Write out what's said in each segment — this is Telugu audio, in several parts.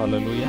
హల్లెలూయా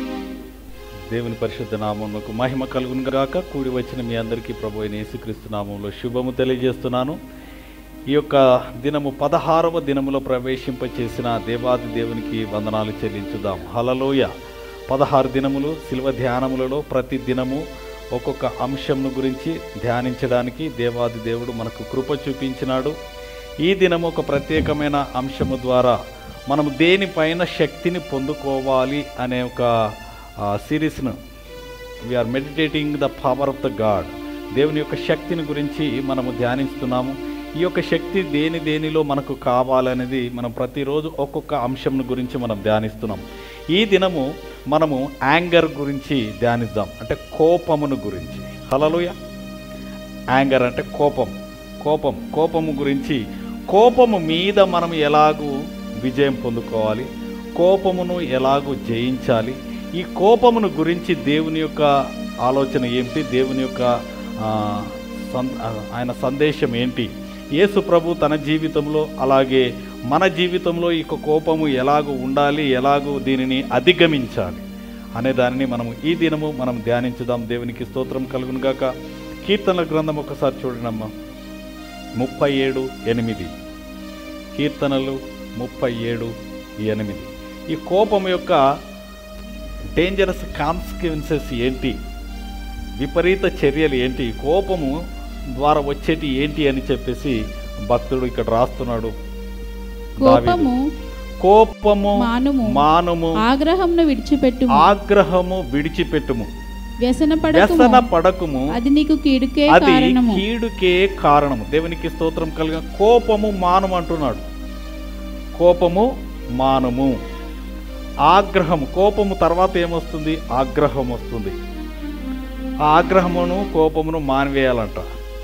దేవుని పరిశుద్ధ నామమునకు మహిమ కలుగును గాక కూడి వచ్చిన మీ అందరికీ ప్రభు అయిన యేసుక్రీస్తు నామంలో శుభము తెలియజేస్తున్నాను ఈ యొక్క దినము పదహారవ దినములో ప్రవేశింపచేసిన దేవాది దేవునికి వందనాలు చెల్లించుదాం హలలోయ పదహారు దినములు శిల్వ ధ్యానములలో ప్రతి దినము ఒక్కొక్క అంశంను గురించి ధ్యానించడానికి దేవాది దేవుడు మనకు కృప చూపించినాడు ఈ దినము ఒక ప్రత్యేకమైన అంశము ద్వారా మనము దేనిపైన శక్తిని పొందుకోవాలి అనే ఒక సిరీస్ను we are meditating the power of the God దేవుని యొక్క శక్తిని గురించి మనము ధ్యానిస్తున్నాము ఈ యొక్క శక్తి దేని దేనిలో మనకు కావాలనేది మనం ప్రతిరోజు ఒక్కొక్క అంశంను గురించి మనం ధ్యానిస్తున్నాం ఈ దినము మనము యాంగర్ గురించి ధ్యానిద్దాం అంటే కోపమును గురించి హలలుయ యాంగర్ అంటే కోపం కోపం కోపము గురించి కోపము మీద మనం ఎలాగూ విజయం పొందుకోవాలి కోపమును ఎలాగూ జయించాలి ఈ కోపమును గురించి దేవుని యొక్క ఆలోచన ఏమిటి దేవుని యొక్క ఆ, సం- ఆ, ఆయన సందేశం ఏంటి యేసు ప్రభు తన జీవితంలో అలాగే మన జీవితంలో ఈ యొక్క కోపము ఎలాగూ ఉండాలి ఎలాగూ దీనిని అధిగమించాలి అనే దానిని మనము ఈ దినము మనం ధ్యానించుదాం దేవునికి స్తోత్రం కలుగును గాక కీర్తనల గ్రంథం ఒకసారి చూడండమ్మా ముప్పై ఏడు ఎనిమిది కీర్తనలు ముప్పై ఏడు ఎనిమిది ఈ కోపం యొక్క డేంజరస్ కాన్సిక్వెన్సెస్ ఏంటి విపరీత చర్యలు ఏంటి కోపము ద్వారా వచ్చేటి ఏంటి అని చెప్పేసి భక్తుడు ఇక్కడ రాస్తున్నాడు దావీదు. కోపము కోపము మానుము మానుము ఆగ్రహంను విడిచిపెట్టు ఆగ్రహము విడిచిపెట్టుము వ్యసన వ్యసన పడకుము అది నీకు కీడుకే అది కారణము కీడుకే కారణము దేవునికి స్తోత్రం కలిగిన కోపము మానము అంటున్నాడు కోపము మానము ఆగ్రహము కోపము తర్వాత ఏమొస్తుంది ఆగ్రహం వస్తుంది ఆ ఆగ్రహమును కోపమును మానివేయాలంట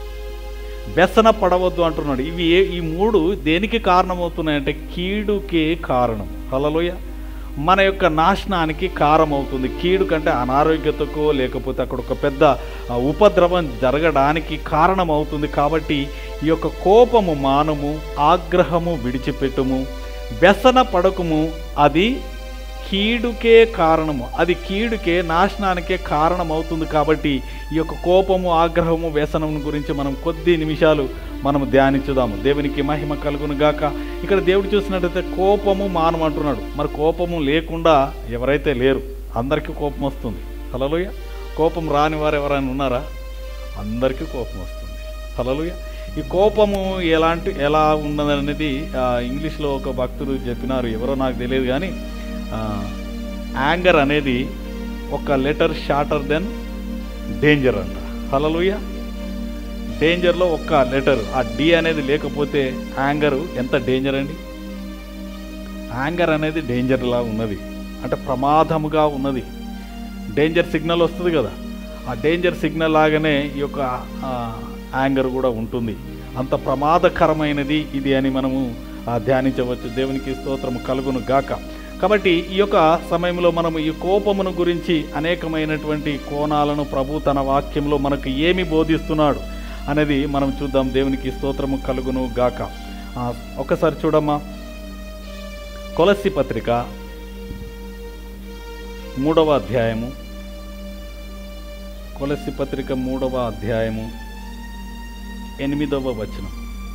వ్యసన పడవద్దు అంటున్నాడు ఇవి ఏ ఈ మూడు దేనికి కారణమవుతున్నాయంటే కీడుకే కారణం హలలోయ మన యొక్క నాశనానికి కారణమవుతుంది కీడు కంటే అనారోగ్యతకో లేకపోతే అక్కడ ఒక పెద్ద ఆ, ఉపద్రవం జరగడానికి కారణమవుతుంది కాబట్టి ఈ యొక్క కోపము మానము ఆగ్రహము విడిచిపెట్టుము వ్యసన పడకము అది కీడుకే కారణము అది కీడుకే నాశనానికే కారణమవుతుంది కాబట్టి ఈ యొక్క కోపము ఆగ్రహము వ్యసనము గురించి మనం కొద్ది నిమిషాలు మనం ధ్యానించుదాము దేవునికి మహిమ కలుగును గాక ఇక్కడ దేవుడు చూసినట్టయితే కోపము మానం అంటున్నాడు మరి కోపము లేకుండా ఎవరైతే లేరు అందరికీ కోపం వస్తుంది హలలుయ కోపం రాని వారు ఎవరైనా ఉన్నారా అందరికీ కోపం వస్తుంది హలలుయ ఈ కోపము ఎలాంటి ఎలా ఉన్నదనేది ఆ, ఇంగ్లీష్లో ఒక భక్తుడు చెప్పినారు ఎవరో నాకు తెలియదు కానీ యాంగర్ అనేది ఒక లెటర్ షార్టర్ దెన్ డేంజర్ అంట హలలుయ డేంజర్లో ఒక్క లెటర్ ఆ డి అనేది లేకపోతే యాంగర్ ఎంత డేంజర్ అండి యాంగర్ అనేది డేంజర్లా ఉన్నది అంటే ప్రమాదముగా ఉన్నది డేంజర్ సిగ్నల్ వస్తుంది కదా ఆ డేంజర్ సిగ్నల్ లాగానే ఈ యొక్క యాంగర్ కూడా ఉంటుంది అంత ప్రమాదకరమైనది ఇది అని మనము ఆ, ధ్యానించవచ్చు దేవునికి స్తోత్రము కలుగును గాక కాబట్టి ఈ యొక్క సమయంలో మనము ఈ కోపమును గురించి అనేకమైనటువంటి కోణాలను ప్రభు తన వాక్యంలో మనకు ఏమి బోధిస్తున్నాడు అనేది మనం చూద్దాం దేవునికి స్తోత్రము కలుగును గాక ఆ, ఒకసారి చూడమ్మా కొలసి పత్రిక మూడవ అధ్యాయము కొలసి పత్రిక మూడవ అధ్యాయము ఎనిమిదవ వచనం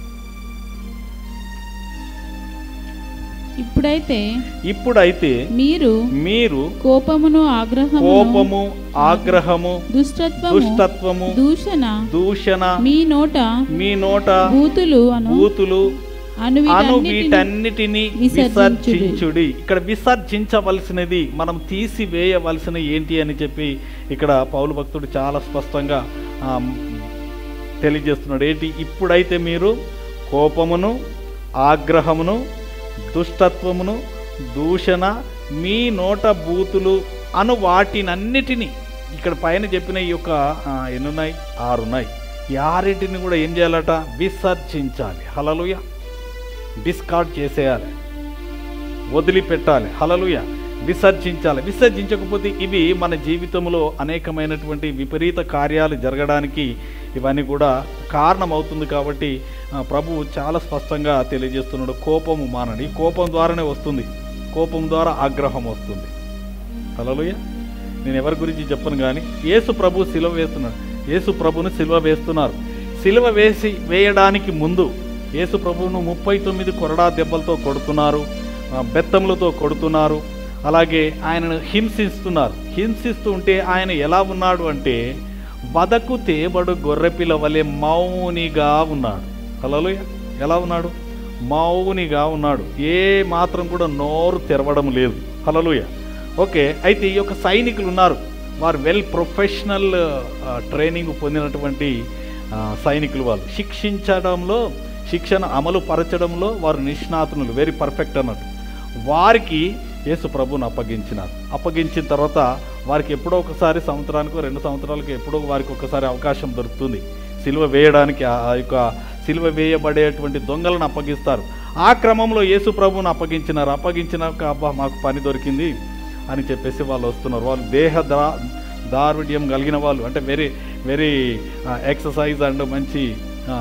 ఇప్పుడైతే ఇప్పుడైతే మీరు మీరు కోపమును ఆగ్రహము కోపము ఆగ్రహము దుష్టత్వము దుష్టత్వము దూషణ దూషణ మీ నోట మీ నోట బూతులు అను బూతులు అను అను వీటన్నిటిని వీటన్నిటిని విసర్జించుడి. విసర్జించుడి ఇక్కడ విసర్జించవలసినది మనం తీసివేయవలసిన ఏంటి అని చెప్పి ఇక్కడ పౌలు భక్తుడు చాలా స్పష్టంగా ఆ, తెలియజేస్తున్నాడు ఏంటి ఇప్పుడైతే మీరు కోపమును ఆగ్రహమును దుష్టత్వమును దూషణ మీ నోట బూతులు అను వాటినన్నిటినీ ఇక్కడ పైన చెప్పిన ఈ యొక్క ఆ, ఎన్నున్నాయి ఆరున్నాయి ఈ ఆరింటిని కూడా ఏం చేయాలట విసర్జించాలి హలలుయ డిస్కార్డ్ చేసేయాలి వదిలిపెట్టాలి హలలుయ విసర్జించాలి విసర్జించకపోతే ఇవి మన జీవితంలో అనేకమైనటువంటి విపరీత కార్యాలు జరగడానికి ఇవన్నీ కూడా కారణమవుతుంది కాబట్టి ఆ, ప్రభువు చాలా స్పష్టంగా తెలియజేస్తున్నాడు కోపము మానండి ఈ కోపం ద్వారానే వస్తుంది కోపం ద్వారా ఆగ్రహం వస్తుంది హలోయ నేను ఎవరి గురించి చెప్పను కానీ యేసు ప్రభు సిలువ వేస్తున్నాడు యేసు ప్రభును సిలువ వేస్తున్నారు సిలువ వేసి వేయడానికి ముందు యేసు ప్రభువును ముప్పై తొమ్మిది కొరడా దెబ్బలతో కొడుతున్నారు ఆ, బెత్తములతో కొడుతున్నారు అలాగే ఆయనను హింసిస్తున్నారు హింసిస్తూ ఉంటే ఆయన ఎలా ఉన్నాడు అంటే వదకు తేబడు గొర్రెపిల్ల వలె మౌనిగా ఉన్నాడు హలోయ ఎలా ఉన్నాడు మౌనిగా ఉన్నాడు ఏ మాత్రం కూడా నోరు తెరవడం లేదు హలలుయ ఓకే అయితే ఈ యొక్క సైనికులు ఉన్నారు వారు వెల్ ప్రొఫెషనల్ ట్రైనింగ్ పొందినటువంటి ఆ, సైనికులు వాళ్ళు శిక్షించడంలో శిక్షణ అమలు పరచడంలో వారు నిష్ణాతునులు వెరీ పర్ఫెక్ట్ అన్నట్టు వారికి యేసు ప్రభుని అప్పగించినారు అప్పగించిన తర్వాత వారికి ఎప్పుడో ఒకసారి సంవత్సరానికి రెండు సంవత్సరాలకు ఎప్పుడో వారికి ఒకసారి అవకాశం దొరుకుతుంది సిలువ వేయడానికి ఆ ఆ యొక్క సిలువ వేయబడేటువంటి దొంగలను అప్పగిస్తారు ఆ క్రమంలో యేసు ప్రభువును అప్పగించినారు అప్పగించినాక అబ్బా మాకు పని దొరికింది అని చెప్పేసి వాళ్ళు వస్తున్నారు వాళ్ళు దేహ దా దారుఢ్యం కలిగిన వాళ్ళు అంటే వెరీ వెరీ ఎక్సర్సైజ్ అండ్ మంచి ఆ,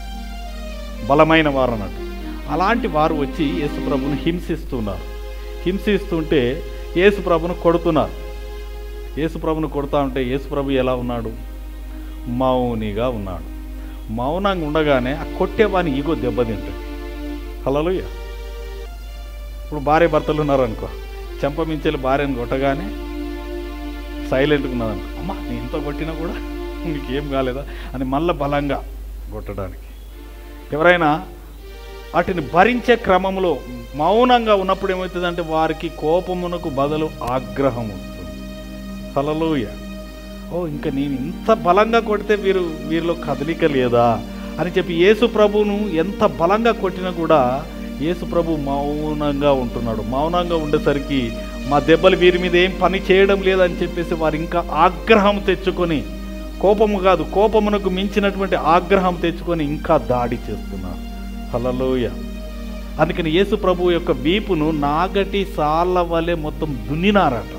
బలమైన వారు అన్నట్టు అలాంటి వారు వచ్చి యేసు ప్రభుని హింసిస్తున్నారు హింసిస్తుంటే యేసు ప్రభును కొడుతున్నారు యేసు ప్రభును కొడుతూ ఉంటే యేసు ప్రభు ఎలా ఉన్నాడు మౌనిగా ఉన్నాడు మౌనంగా ఉండగానే ఆ కొట్టేవాని ఈగో దెబ్బతింటుంది హలోయ ఇప్పుడు భార్య భర్తలు ఉన్నారనుకో చెంపమించేలు భార్యను కొట్టగానే సైలెంట్గా ఉన్నదనుకో అమ్మా నీ ఇంత కొట్టినా కూడా నీకేం కాలేదా అని మళ్ళీ బలంగా కొట్టడానికి ఎవరైనా వాటిని భరించే క్రమంలో మౌనంగా ఉన్నప్పుడు ఏమవుతుందంటే వారికి కోపమునకు బదులు ఆగ్రహం వస్తుంది హలలోయ ఓ ఇంకా నేను ఇంత బలంగా కొడితే వీరు వీరిలో కదలిక లేదా అని చెప్పి యేసు ప్రభువును ఎంత బలంగా కొట్టినా కూడా యేసు ప్రభు మౌనంగా ఉంటున్నాడు మౌనంగా ఉండేసరికి మా దెబ్బలు వీరి మీద ఏం పని చేయడం లేదని చెప్పేసి వారు ఇంకా ఆగ్రహం తెచ్చుకొని కోపము కాదు కోపమునకు మించినటువంటి ఆగ్రహం తెచ్చుకొని ఇంకా దాడి చేస్తున్నారు హలలోయ అందుకని యేసు ప్రభు యొక్క వీపును నాగటి సాళ్ళ వలె మొత్తం దున్నినారట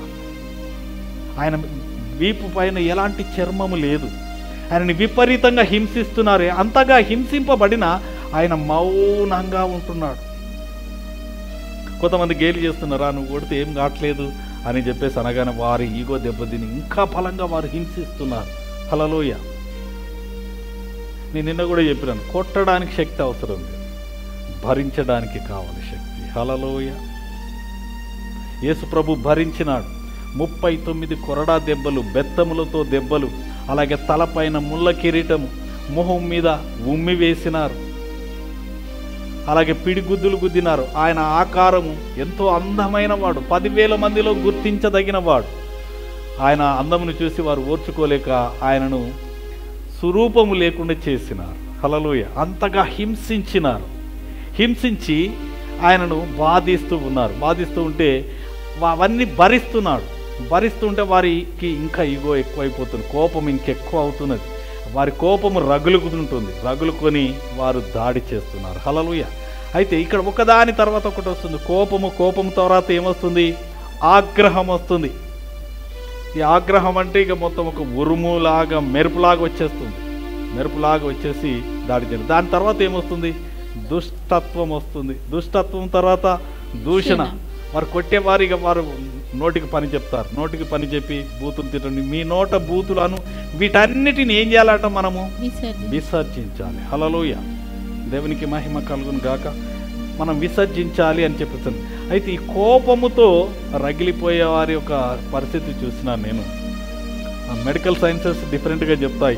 ఆయన వీపు పైన ఎలాంటి చర్మము లేదు ఆయనని విపరీతంగా హింసిస్తున్నారు అంతగా హింసింపబడిన ఆయన మౌనంగా ఉంటున్నాడు కొంతమంది గేలి చేస్తున్నారా నువ్వు కొడితే ఏం కావట్లేదు అని చెప్పేసి అనగానే వారి ఈగో దెబ్బతిని ఇంకా బలంగా వారు హింసిస్తున్నారు హలలోయ నేను నిన్న కూడా చెప్పినాను కొట్టడానికి శక్తి అవసరం లేదు భరించడానికి కావాలి శక్తి హలలోయ యేసు ప్రభు భరించినాడు ముప్పై తొమ్మిది కొరడా దెబ్బలు బెత్తములతో దెబ్బలు అలాగే తలపైన ముళ్ళ కిరీటం మొహం మీద ఉమ్మి వేసినారు అలాగే పిడిగుద్దులు గుద్దినారు ఆయన ఆకారము ఎంతో అందమైన వాడు పదివేల మందిలో గుర్తించదగిన వాడు ఆయన అందమును చూసి వారు ఓర్చుకోలేక ఆయనను స్వరూపము లేకుండా చేసినారు హలలోయ అంతగా హింసించినారు హింసించి ఆయనను బాధిస్తూ ఉన్నారు బాధిస్తూ ఉంటే వా- అవన్నీ భరిస్తున్నాడు భరిస్తుంటే వారికి ఇంకా ఈగో ఎక్కువైపోతుంది కోపం ఇంకెక్కువ అవుతున్నది వారి కోపము రగులుకుంటుంది రగులుకొని వారు దాడి చేస్తున్నారు హలలుయ అయితే ఇక్కడ ఒకదాని తర్వాత ఒకటి వస్తుంది కోపము కోపం తర్వాత ఏమొస్తుంది ఆగ్రహం వస్తుంది ఈ ఆగ్రహం అంటే ఇక మొత్తం ఒక ఉరుములాగా మెరుపులాగా వచ్చేస్తుంది మెరుపులాగా వచ్చేసి దాడి చేయడం దాని తర్వాత ఏమొస్తుంది దుష్టత్వం వస్తుంది దుష్టత్వం తర్వాత దూషణ దూషణ. వారు కొట్టేవారు ఇక వారు నోటికి పని చెప్తారు నోటికి పని చెప్పి బూతులు తిట్టండి మీ నోట బూతులను వీటన్నిటిని ఏం చేయాలట మనము విసర్జన విసర్జించాలి హలలోయ దేవునికి మహిమ కలుగును గాక మనం విసర్జించాలి అని చెప్పేసాను అయితే ఈ కోపముతో రగిలిపోయే వారి యొక్క పరిస్థితి చూసినాను నేను ఆ మెడికల్ సైన్సెస్ డిఫరెంట్గా చెప్తాయి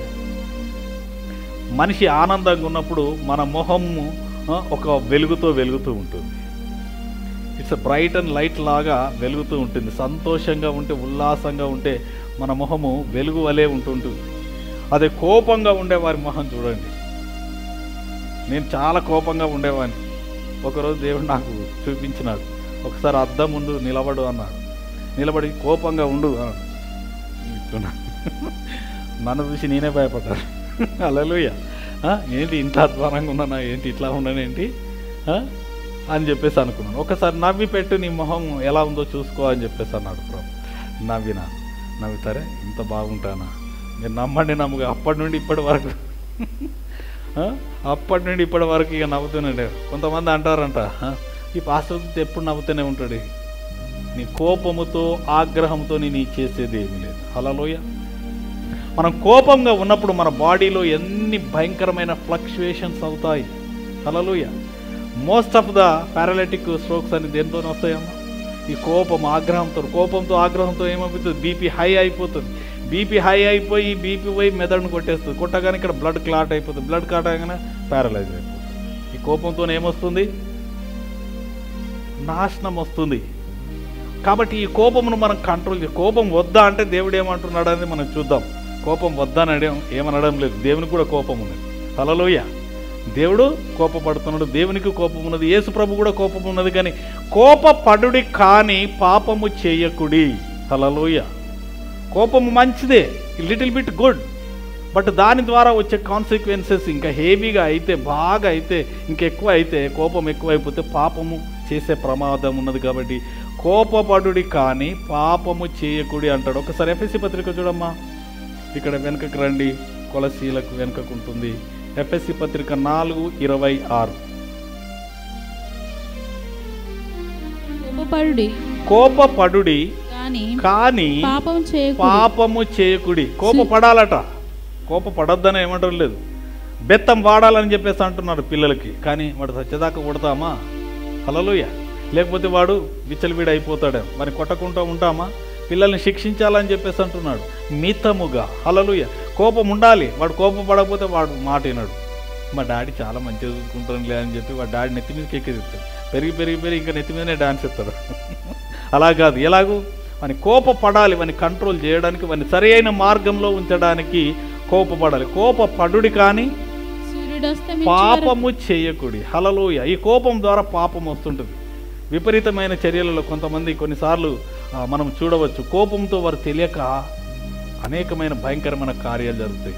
మనిషి ఆనందంగా ఉన్నప్పుడు మన మొహము ఆ, ఒక వెలుగుతో వెలుగుతూ ఉంటుంది ఇట్స్ బ్రైట్ అండ్ లైట్ లాగా వెలుగుతూ ఉంటుంది సంతోషంగా ఉంటే ఉల్లాసంగా ఉంటే మన మొహము వెలుగు వలె ఉంటుంటుంది అదే కోపంగా ఉండే వారి మొహం చూడండి నేను చాలా కోపంగా ఉండేవాడిని ఒకరోజు దేవుడు నాకు చూపించినాడు ఒకసారి అద్దం ముందు నిలబడు అన్నాడు నిలబడి కోపంగా ఉండు అన్నాడు ఇట్టున్నా. నన్ను చూసి నేనే భయపడ్డాను అలలుయ ఏంటి ఇంత అధ్వానంగా ఉన్నానా ఏంటి ఇట్లా ఉన్నానేంటి ఆ? అని చెప్పేసి అనుకున్నాను ఒకసారి నవ్వి పెట్టు నీ మొహం ఎలా ఉందో చూసుకో అని చెప్పేసి అన్నాడు ప్రభు నవ్వినా నవ్వుతారే ఇంత బాగుంటానా మీరు నమ్మండి నమ్మగా అప్పటి నుండి ఇప్పటి వరకు ఆ? అప్పటి నుండి ఇప్పటి వరకు ఇక నవ్వుతూనే కొంతమంది అంటారంట "ఆ, ఈ పాస్టర్ ఎప్పుడు నవ్వుతూనే ఉంటాడు నీ కోపముతో ఆగ్రహంతో నీ చేసేది ఏమీ లేదు హలలోయ మనం కోపంగా ఉన్నప్పుడు మన బాడీలో ఎన్ని భయంకరమైన ఫ్లక్చుయేషన్స్ అవుతాయి హలలోయ most of the paralytic strokes అని దేంతో వస్తాయమ్మా ఈ కోపం ఆగ్రహంతో కోపంతో ఆగ్రహంతో ఏమవుతుంది బీపీ హై అయిపోతుంది బీపీ హై అయిపోయి బీపీ పోయి మెదడును కొట్టేస్తుంది కొట్టగానే ఇక్కడ బ్లడ్ క్లాట్ అయిపోతుంది బ్లడ్ క్లాట్ అయ్యగానే ప్యారలైజ్ అయిపోతుంది ఈ కోపంతో ఏమొస్తుంది నాశనం వస్తుంది కాబట్టి ఈ కోపమును మనం కంట్రోల్ చే కోపం వద్దా అంటే దేవుడు ఏమంటున్నాడు అనేది మనం చూద్దాం కోపం వద్దా అనడం ఏమనడం లేదు దేవునికి కూడా కోపం ఉన్నది హలలోయ దేవుడు కోపపడుతున్నాడు దేవునికి కోపం ఉన్నది యేసు ప్రభు కూడా కోపం ఉన్నది కానీ కోపపడుడి కానీ పాపము చేయకుడి హలలోయ కోపము మంచిదే లిటిల్ బిట్ గుడ్ బట్ దాని ద్వారా వచ్చే కాన్సిక్వెన్సెస్ ఇంకా హెవీగా అయితే బాగా అయితే ఇంకెక్కువ అయితే కోపం ఎక్కువైపోతే పాపము చేసే ప్రమాదం ఉన్నది కాబట్టి కోపపడుడి కానీ పాపము చేయకుడి అంటాడు ఒకసారి ఎఫ్ఎస్సి పత్రిక చూడమ్మా ఇక్కడ వెనుకకు రండి కొలసీలకు వెనుకకు ఉంటుంది ఎఫ్ఎస్సి పత్రిక నాలుగు ఇరవై ఆరు కోపపడుడి కోపపడుడి కానీ కానీ పాపం చేయకు పాపము చేయకుడి కోపపడాలట కోపపడొద్దని ఏమంటారు లేదు బెత్తం వాడాలని చెప్పేసి అంటున్నారు పిల్లలకి కానీ వాడు సత్యదాకా కొడతామా హలలుయ లేకపోతే వాడు విచ్చలవిడి అయిపోతాడు మరి కొట్టకుండా ఉంటామా పిల్లల్ని శిక్షించాలని చెప్పేసి అంటున్నాడు మితముగా హలలుయ కోపం ఉండాలి వాడు కోపం పడకపోతే వాడు మాట వినడు మా డాడీ చాలా మంచిగా చూసుకుంటానులే అని చెప్పి వాడు డాడీ నెత్తి మీదకి ఎక్కిరిస్తాడు పెరిగి పెరిగి పెరిగి ఇంకా నెత్తి మీదనే డాన్స్ ఇస్తాడు అలా కాదు ఎలాగూ వాని కోపపడాలి వాని కంట్రోల్ చేయడానికి వాని సరి అయిన మార్గంలో ఉంచడానికి కోపపడాలి కోపపడుడి కానీ సూర్యుడు అస్తమించే వరకు పాపము చేయకుడి హలలోయ ఈ కోపం ద్వారా పాపం వస్తుంటుంది విపరీతమైన చర్యలలో కొంతమంది కొన్నిసార్లు ఆ, మనం చూడవచ్చు కోపంతో వారు తెలియక అనేకమైన భయంకరమైన కార్యాలు జరుగుతాయి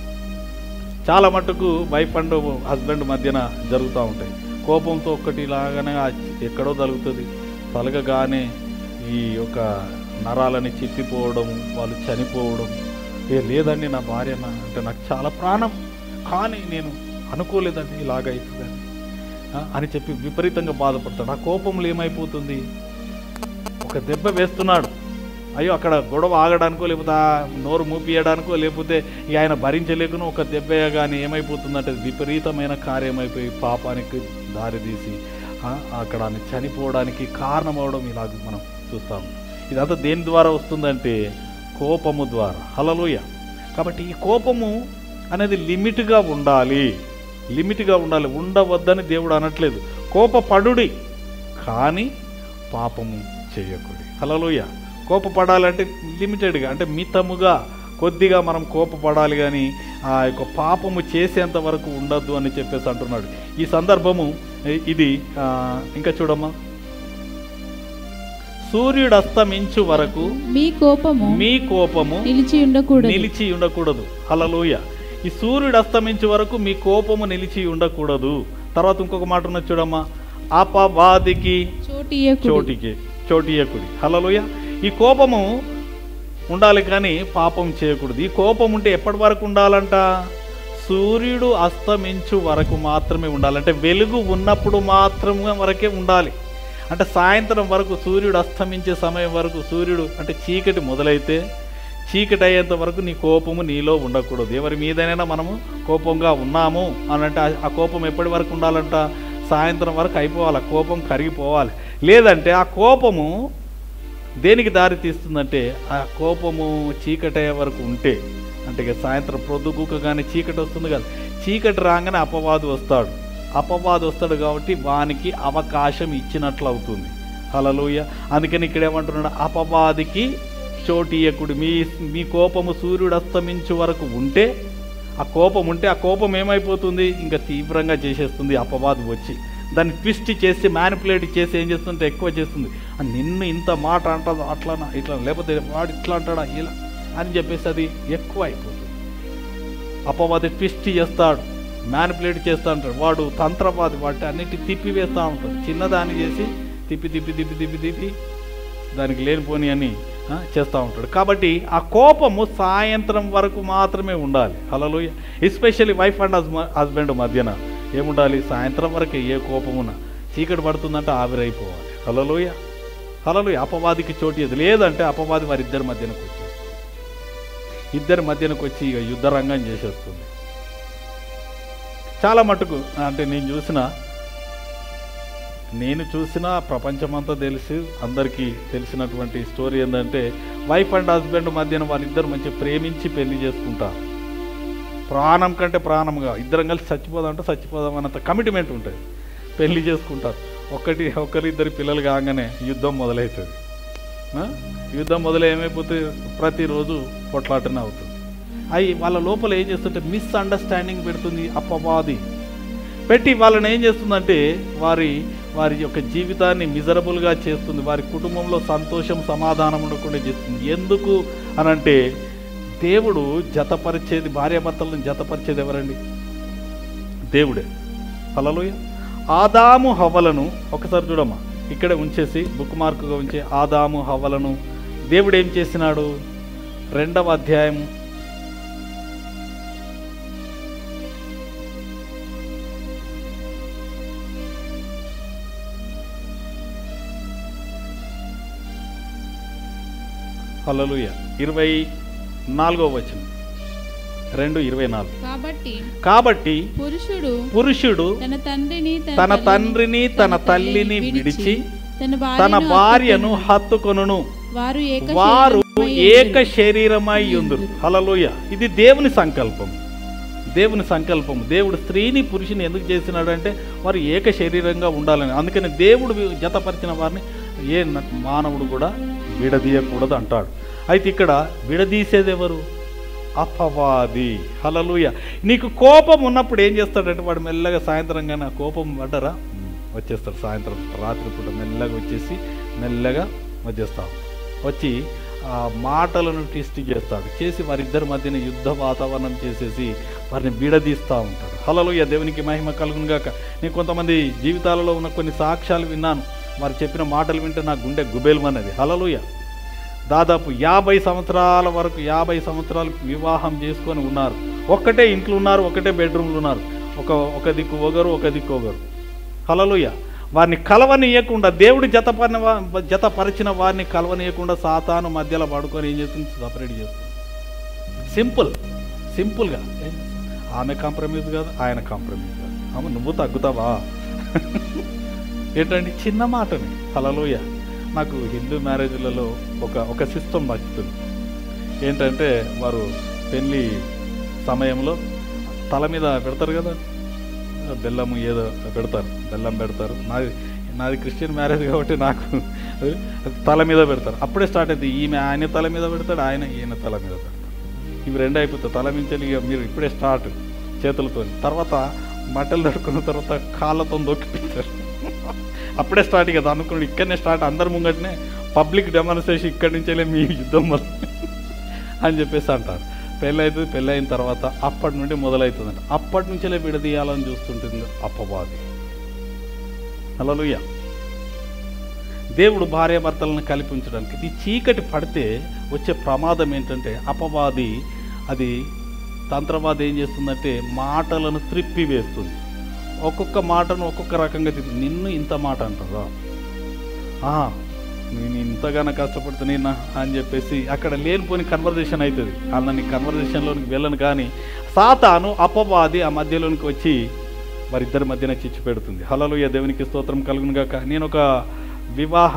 చాలా మటుకు వైఫ్ అండ్ హస్బెండ్ మధ్యన జరుగుతూ ఉంటాయి కోపంతో ఒక్కటి లాగానే ఆ ఎక్కడో తగులుతుంది తలగగానే ఈ యొక్క నరాలని చిప్పిపోవడం వాళ్ళు చనిపోవడం ఏ లేదండి నా భార్య నా- అంటే నాకు చాలా ప్రాణం కానీ నేను అనుకోలేదండి ఇలాగ అవుతుందని ఆ, అని చెప్పి విపరీతంగా బాధపడతాడు ఆ కోపంలో ఏమైపోతుంది ఒక దెబ్బ వేస్తున్నాడు అయ్యో అక్కడ గొడవ ఆగడానికో లేకపోతే ఆ నోరు మూపియడానికో లేకపోతే ఇక ఆయన భరించలేకునో ఒక దెబ్బ కానీ ఏమైపోతుందంటే విపరీతమైన కార్యం అయిపోయి పాపానికి దారితీసి ఆ, అక్కడ ఆమె చనిపోవడానికి కారణమవడం ఇలాగ మనం చూస్తాం ఇదంతా దేని ద్వారా వస్తుందంటే కోపము ద్వారా హలలోయ కాబట్టి ఈ కోపము అనేది లిమిట్గా ఉండాలి లిమిట్గా ఉండాలి ఉండవద్దని దేవుడు అనట్లేదు కోపపడుడి కానీ పాపము చేయకుడి హలలోయ కోపపడాలంటే లిమిటెడ్గా అంటే మితముగా కొద్దిగా మనం కోపపడాలి కానీ ఆ యొక్క పాపము చేసేంత వరకు ఉండద్దు అని చెప్పేసి అంటున్నాడు ఈ సందర్భము ఇ- ఇది ఆ, ఇంకా చూడమ్మా సూర్యుడు అస్తమించు వరకు మీ కోపము మీ కోపము నిలిచి ఉండకూడదు నిలిచి ఉండకూడదు హలలోయ ఈ సూర్యుడు అస్తమించే వరకు మీ కోపము నిలిచి ఉండకూడదు తర్వాత ఇంకొక మాట ఉన్నది చూడమ్మా అపవాదికి చోటియకుడి చోటికి చోటియకుడి హలలోయ ఈ కోపము ఉండాలి కానీ పాపం చేయకూడదు ఈ కోపం ఉంటే ఎప్పటి వరకు ఉండాలంట సూర్యుడు అస్తమించు వరకు మాత్రమే ఉండాలి అంటే వెలుగు ఉన్నప్పుడు మాత్రమే వరకే ఉండాలి అంటే సాయంత్రం వరకు సూర్యుడు అస్తమించే సమయం వరకు సూర్యుడు అంటే చీకటి మొదలైతే చీకటి అయ్యేంత వరకు నీ కోపము నీలో ఉండకూడదు ఎవరి మీదైనా మనము కోపంగా ఉన్నాము అని అంటే ఆ- ఆ కోపం ఎప్పటి వరకు ఉండాలంట సాయంత్రం వరకు అయిపోవాలి ఆ కోపం కరిగిపోవాలి లేదంటే ఆ కోపము దేనికి దారి తీస్తుందంటే ఆ కోపము చీకటి అయ్యే వరకు ఉంటే అంటే ఇక సాయంత్రం ప్రొద్దుగుకగానే చీకటి వస్తుంది కదా చీకటి రాగానే అపవాదు వస్తాడు అపవాదు వస్తాడు కాబట్టి వానికి అవకాశం ఇచ్చినట్లు అవుతుంది హలలోయ అందుకని ఇక్కడ ఏమంటున్నాడు అపవాదికి చోటీయకుడు మీ మీ కోపము సూర్యుడు అస్తమించు వరకు ఉంటే ఆ కోపం ఉంటే ఆ కోపం ఏమైపోతుంది ఇంకా తీవ్రంగా చేసేస్తుంది అపవాదు వచ్చి దాన్ని ట్విస్ట్ చేసి మ్యానిపులేట్ చేసి ఏం చేస్తుంటే ఎక్కువ చేస్తుంది ఆ నిన్ను ఇంత మాట అంటదో అట్లా ఇట్లా లేకపోతే వాడు ఇట్లా అంటాడా ఇలా అని చెప్పేసి అది ఎక్కువ అయిపోతుంది అపవాది ట్విస్ట్ చేస్తాడు మ్యానిపులేట్ చేస్తూ ఉంటాడు వాడు తంత్రవాది వాటి అన్నిటి తిప్పి వేస్తూ ఉంటాడు చిన్నదాన్ని చేసి తిప్పి తిప్పి తిప్పి తిప్పి తిప్పి దానికి లేనిపోని అని ఆ, చేస్తూ ఉంటాడు కాబట్టి ఆ కోపము సాయంత్రం వరకు మాత్రమే ఉండాలి hello especially wife and husband మధ్యన ఏముండాలి సాయంత్రం వరకు ఏ కోపమున చీకటి పడుతుందంటే ఆవిరైపోవాలి హలోయ హలలు అపవాదికి చోటు ఇవ్వదు లేదంటే అపవాది వారిద్దరి మధ్యనకు వచ్చేస్తుంది ఇద్దరి మధ్యనకు వచ్చి ఇక యుద్ధ రంగం చేసేస్తుంది చాలా మటుకు అంటే నేను చూసిన నేను చూసిన ప్రపంచమంతా తెలిసి అందరికీ తెలిసినటువంటి స్టోరీ ఏంటంటే వైఫ్ అండ్ హస్బెండ్ మధ్యన వాళ్ళిద్దరు మంచి ప్రేమించి పెళ్లి చేసుకుంటారు ప్రాణం కంటే ప్రాణంగా ఇద్దరం కలిసి చచ్చిపోదాం అంటే చచ్చిపోదాం అన్నంత కమిట్మెంట్ ఉంటుంది పెళ్లి చేసుకుంటారు ఒకటి ఒకరి ఇద్దరు పిల్లలు కాగానే యుద్ధం మొదలవుతుంది ఆ? యుద్ధం మొదలై ఏమైపోతే ప్రతిరోజు పొట్లాటనే అవుతుంది అవి వాళ్ళ లోపల ఏం చేస్తుంటే మిస్అండర్స్టాండింగ్ పెడుతుంది అపవాది పెట్టి వాళ్ళని ఏం చేస్తుందంటే వారి వారి యొక్క జీవితాన్ని మిజరబుల్గా చేస్తుంది వారి కుటుంబంలో సంతోషం సమాధానం ఉండకుండా చేస్తుంది ఎందుకు అనంటే దేవుడు జతపరిచేది భార్యాభర్తలను జతపరిచేది ఎవరండి దేవుడే హలలోయ ఆదాము హవ్వలను ఒకసారి చూడమ్మా ఇక్కడే ఉంచేసి బుక్ మార్కుగా ఉంచే ఆదాము హవ్వలను దేవుడు ఏం చేసినాడు రెండవ అధ్యాయం హల్లెలూయా ఇరవై నాలుగో వచనం రెండు ఇరవై నాలుగు కాబట్టి కాబట్టి పురుషుడు పురుషుడు తన తండ్రిని తన తండ్రిని తన తల్లిని విడిచి తన తన భార్యను భార్యను హత్తుకొనును. హత్తుకొనును వారు ఏక వారు శరీరమై ఏక ఉందురు. శరీరమై ఉందురు హలలోయ ఇది దేవుని సంకల్పం దేవుని సంకల్పం దేవుడు స్త్రీని పురుషుని ఎందుకు చేసినాడు అంటే వారు ఏక శరీరంగా ఉండాలని అందుకని దేవుడు జతపరిచిన వారిని ఏ న- మానవుడు కూడా విడదీయకూడదు అంటాడు అయితే ఇక్కడ విడదీసేది ఎవరు అపవాది హలలుయ నీకు కోపం ఉన్నప్పుడు ఏం చేస్తాడంటే వాడు మెల్లగా సాయంత్రం కానీ ఆ కోపం పడ్డరా వచ్చేస్తాడు సాయంత్రం రాత్రిపూట మెల్లగా వచ్చేసి మెల్లగా వచ్చేస్తాడు వచ్చి ఆ మాటలను ట్విస్ట్ చేస్తాడు చేసి వారిద్దరి మధ్యన యుద్ధ వాతావరణం చేసేసి వారిని విడదీస్తూ ఉంటాడు హలలుయ దేవునికి మహిమ కలుగును గాక నేను కొంతమంది జీవితాలలో ఉన్న కొన్ని సాక్ష్యాలు విన్నాను వారు చెప్పిన మాటలు వింటే నా గుండె గుబేలమన్నది హలలుయ దాదాపు యాభై సంవత్సరాల వరకు యాభై సంవత్సరాలు వివాహం చేసుకొని ఉన్నారు ఒక్కటే ఇంట్లో ఉన్నారు ఒకటే బెడ్రూమ్లు ఉన్నారు ఒక ఒక దిక్కు ఒకరు ఒక దిక్కు ఒకరు హలలుయ వారిని కలవనీయకుండా దేవుడు జతపరిన వా- జతపరిచిన వారిని కలవనీయకుండా సాతాను మధ్యలో పడుకొని ఏం చేస్తుంది సపరేట్ చేస్తుంది సింపుల్ సింపుల్గా ఆమె కాంప్రమైజ్ కాదు ఆయన కాంప్రమైజ్ కాదు ఆమె నువ్వు తగ్గుతావా ఏంటండి చిన్న మాటని హలలోయ నాకు హిందూ మ్యారేజ్లలో ఒక ఒక సిస్టమ్ నచ్చుతుంది ఏంటంటే వారు పెళ్ళి సమయంలో తల మీద పెడతారు కదా బెల్లం ఏదో పెడతారు బెల్లం పెడతారు నాది నాది క్రిస్టియన్ మ్యారేజ్ కాబట్టి నాకు అది తల మీద పెడతారు అప్పుడే స్టార్ట్ అవుతుంది ఈమె ఆయన తల మీద పెడతాడు ఆయన ఈయన తల మీద పెడతాడు ఇవి రెండు అయిపోతాయి తల మించి ఇక మీరు ఇప్పుడే స్టార్ట్ చేతులతో తర్వాత మట్టలు దడుకున్న తర్వాత కాళ్ళతో దొక్కిపించారు అప్పుడే స్టార్ట్ కదా అనుకున్నాడు ఇక్కడనే స్టార్ట్ అందరి ముంగటనే పబ్లిక్ డెమాన్స్ట్రేషన్ ఇక్కడి నుంచే మీ యుద్ధం మొదలు అని చెప్పేసి అంటారు పెళ్ళి అవుతుంది పెళ్ళి అయిన తర్వాత అప్పటి నుండి మొదలవుతుందంట అప్పటి నుంచే విడదీయాలని చూస్తుంటుంది అప్పవాది హల్లెలూయా దేవుడు భార్యాభర్తలను కలిపి ఉంచడానికి ఇది చీకటి పడితే వచ్చే ప్రమాదం ఏంటంటే అపవాది అది తంత్రవాది ఏం చేస్తుందంటే మాటలను త్రిప్పి వేస్తుంది ఒక్కొక్క మాటను ఒక్కొక్క రకంగా తిప్పి నిన్ను ఇంత మాట అంటారా ఆ, నేను ఇంతగానో కష్టపడుతూ నేను అని చెప్పేసి అక్కడ లేనిపోని కన్వర్జేషన్ అవుతుంది అలా నీ కన్వర్జేషన్లోనికి వెళ్ళను కానీ సాతాను అపవాది ఆ మధ్యలోనికి వచ్చి వారిద్దరి మధ్యన చిచ్చు పెడుతుంది హలలుయ దేవునికి స్తోత్రం కలుగును గాక నేను ఒక వివాహ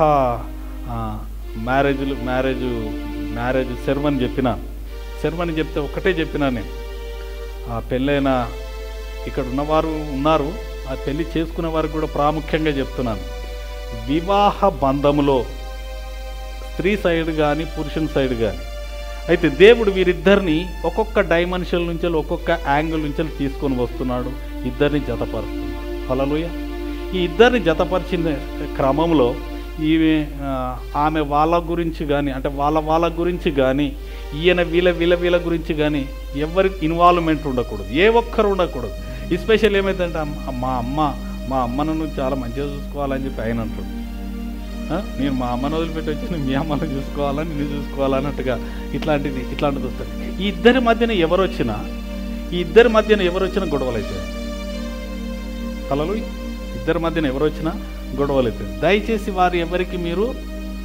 మ్యారేజ్లు మ్యారేజ్ మ్యారేజ్ శర్మని చెప్పిన శర్మని చెప్తే ఒకటే చెప్పినా నేను ఆ పెళ్ళైన ఇక్కడ ఉన్నవారు ఉన్నారు ఆ పెళ్లి చేసుకునే వారికి కూడా ప్రాముఖ్యంగా చెప్తున్నాను వివాహ బంధములో స్త్రీ సైడ్ కానీ పురుషుని సైడ్ కానీ అయితే దేవుడు వీరిద్దరిని ఒక్కొక్క డైమెన్షన్ నుంచి ఒక్కొక్క యాంగిల్ నుంచి తీసుకొని వస్తున్నాడు ఇద్దరిని జతపరుస్తున్నాడు హలలుయ ఈ ఇద్దరిని జతపరిచిన క్రమంలో ఈమె ఆ, ఆమె వాళ్ళ గురించి కానీ అంటే వాళ్ళ వాళ్ళ గురించి కానీ ఈయన వీళ్ళ వీళ్ళ వీళ్ళ గురించి కానీ ఎవరికి ఇన్వాల్వ్మెంట్ ఉండకూడదు ఏ ఒక్కరు ఉండకూడదు ఎస్పెషల్ ఏమైందంటే అమ్మ- మా అమ్మ మా అమ్మను నువ్వు చాలా మంచిగా చూసుకోవాలని చెప్పి ఆయన అంటాడు ఆ? నేను మా అమ్మను వదిలిపెట్టి వచ్చి నేను మీ అమ్మను చూసుకోవాలని నేను చూసుకోవాలన్నట్టుగా ఇట్లాంటిది ఇట్లాంటిది వస్తుంది ఈ ఇద్దరి మధ్యన ఎవరు వచ్చినా ఈ ఇద్దరి మధ్యన ఎవరు వచ్చినా గొడవలు అవుతాయి కలలు ఇద్దరి మధ్యన ఎవరు వచ్చినా గొడవలు అవుతాయి దయచేసి వారు ఎవరికి మీరు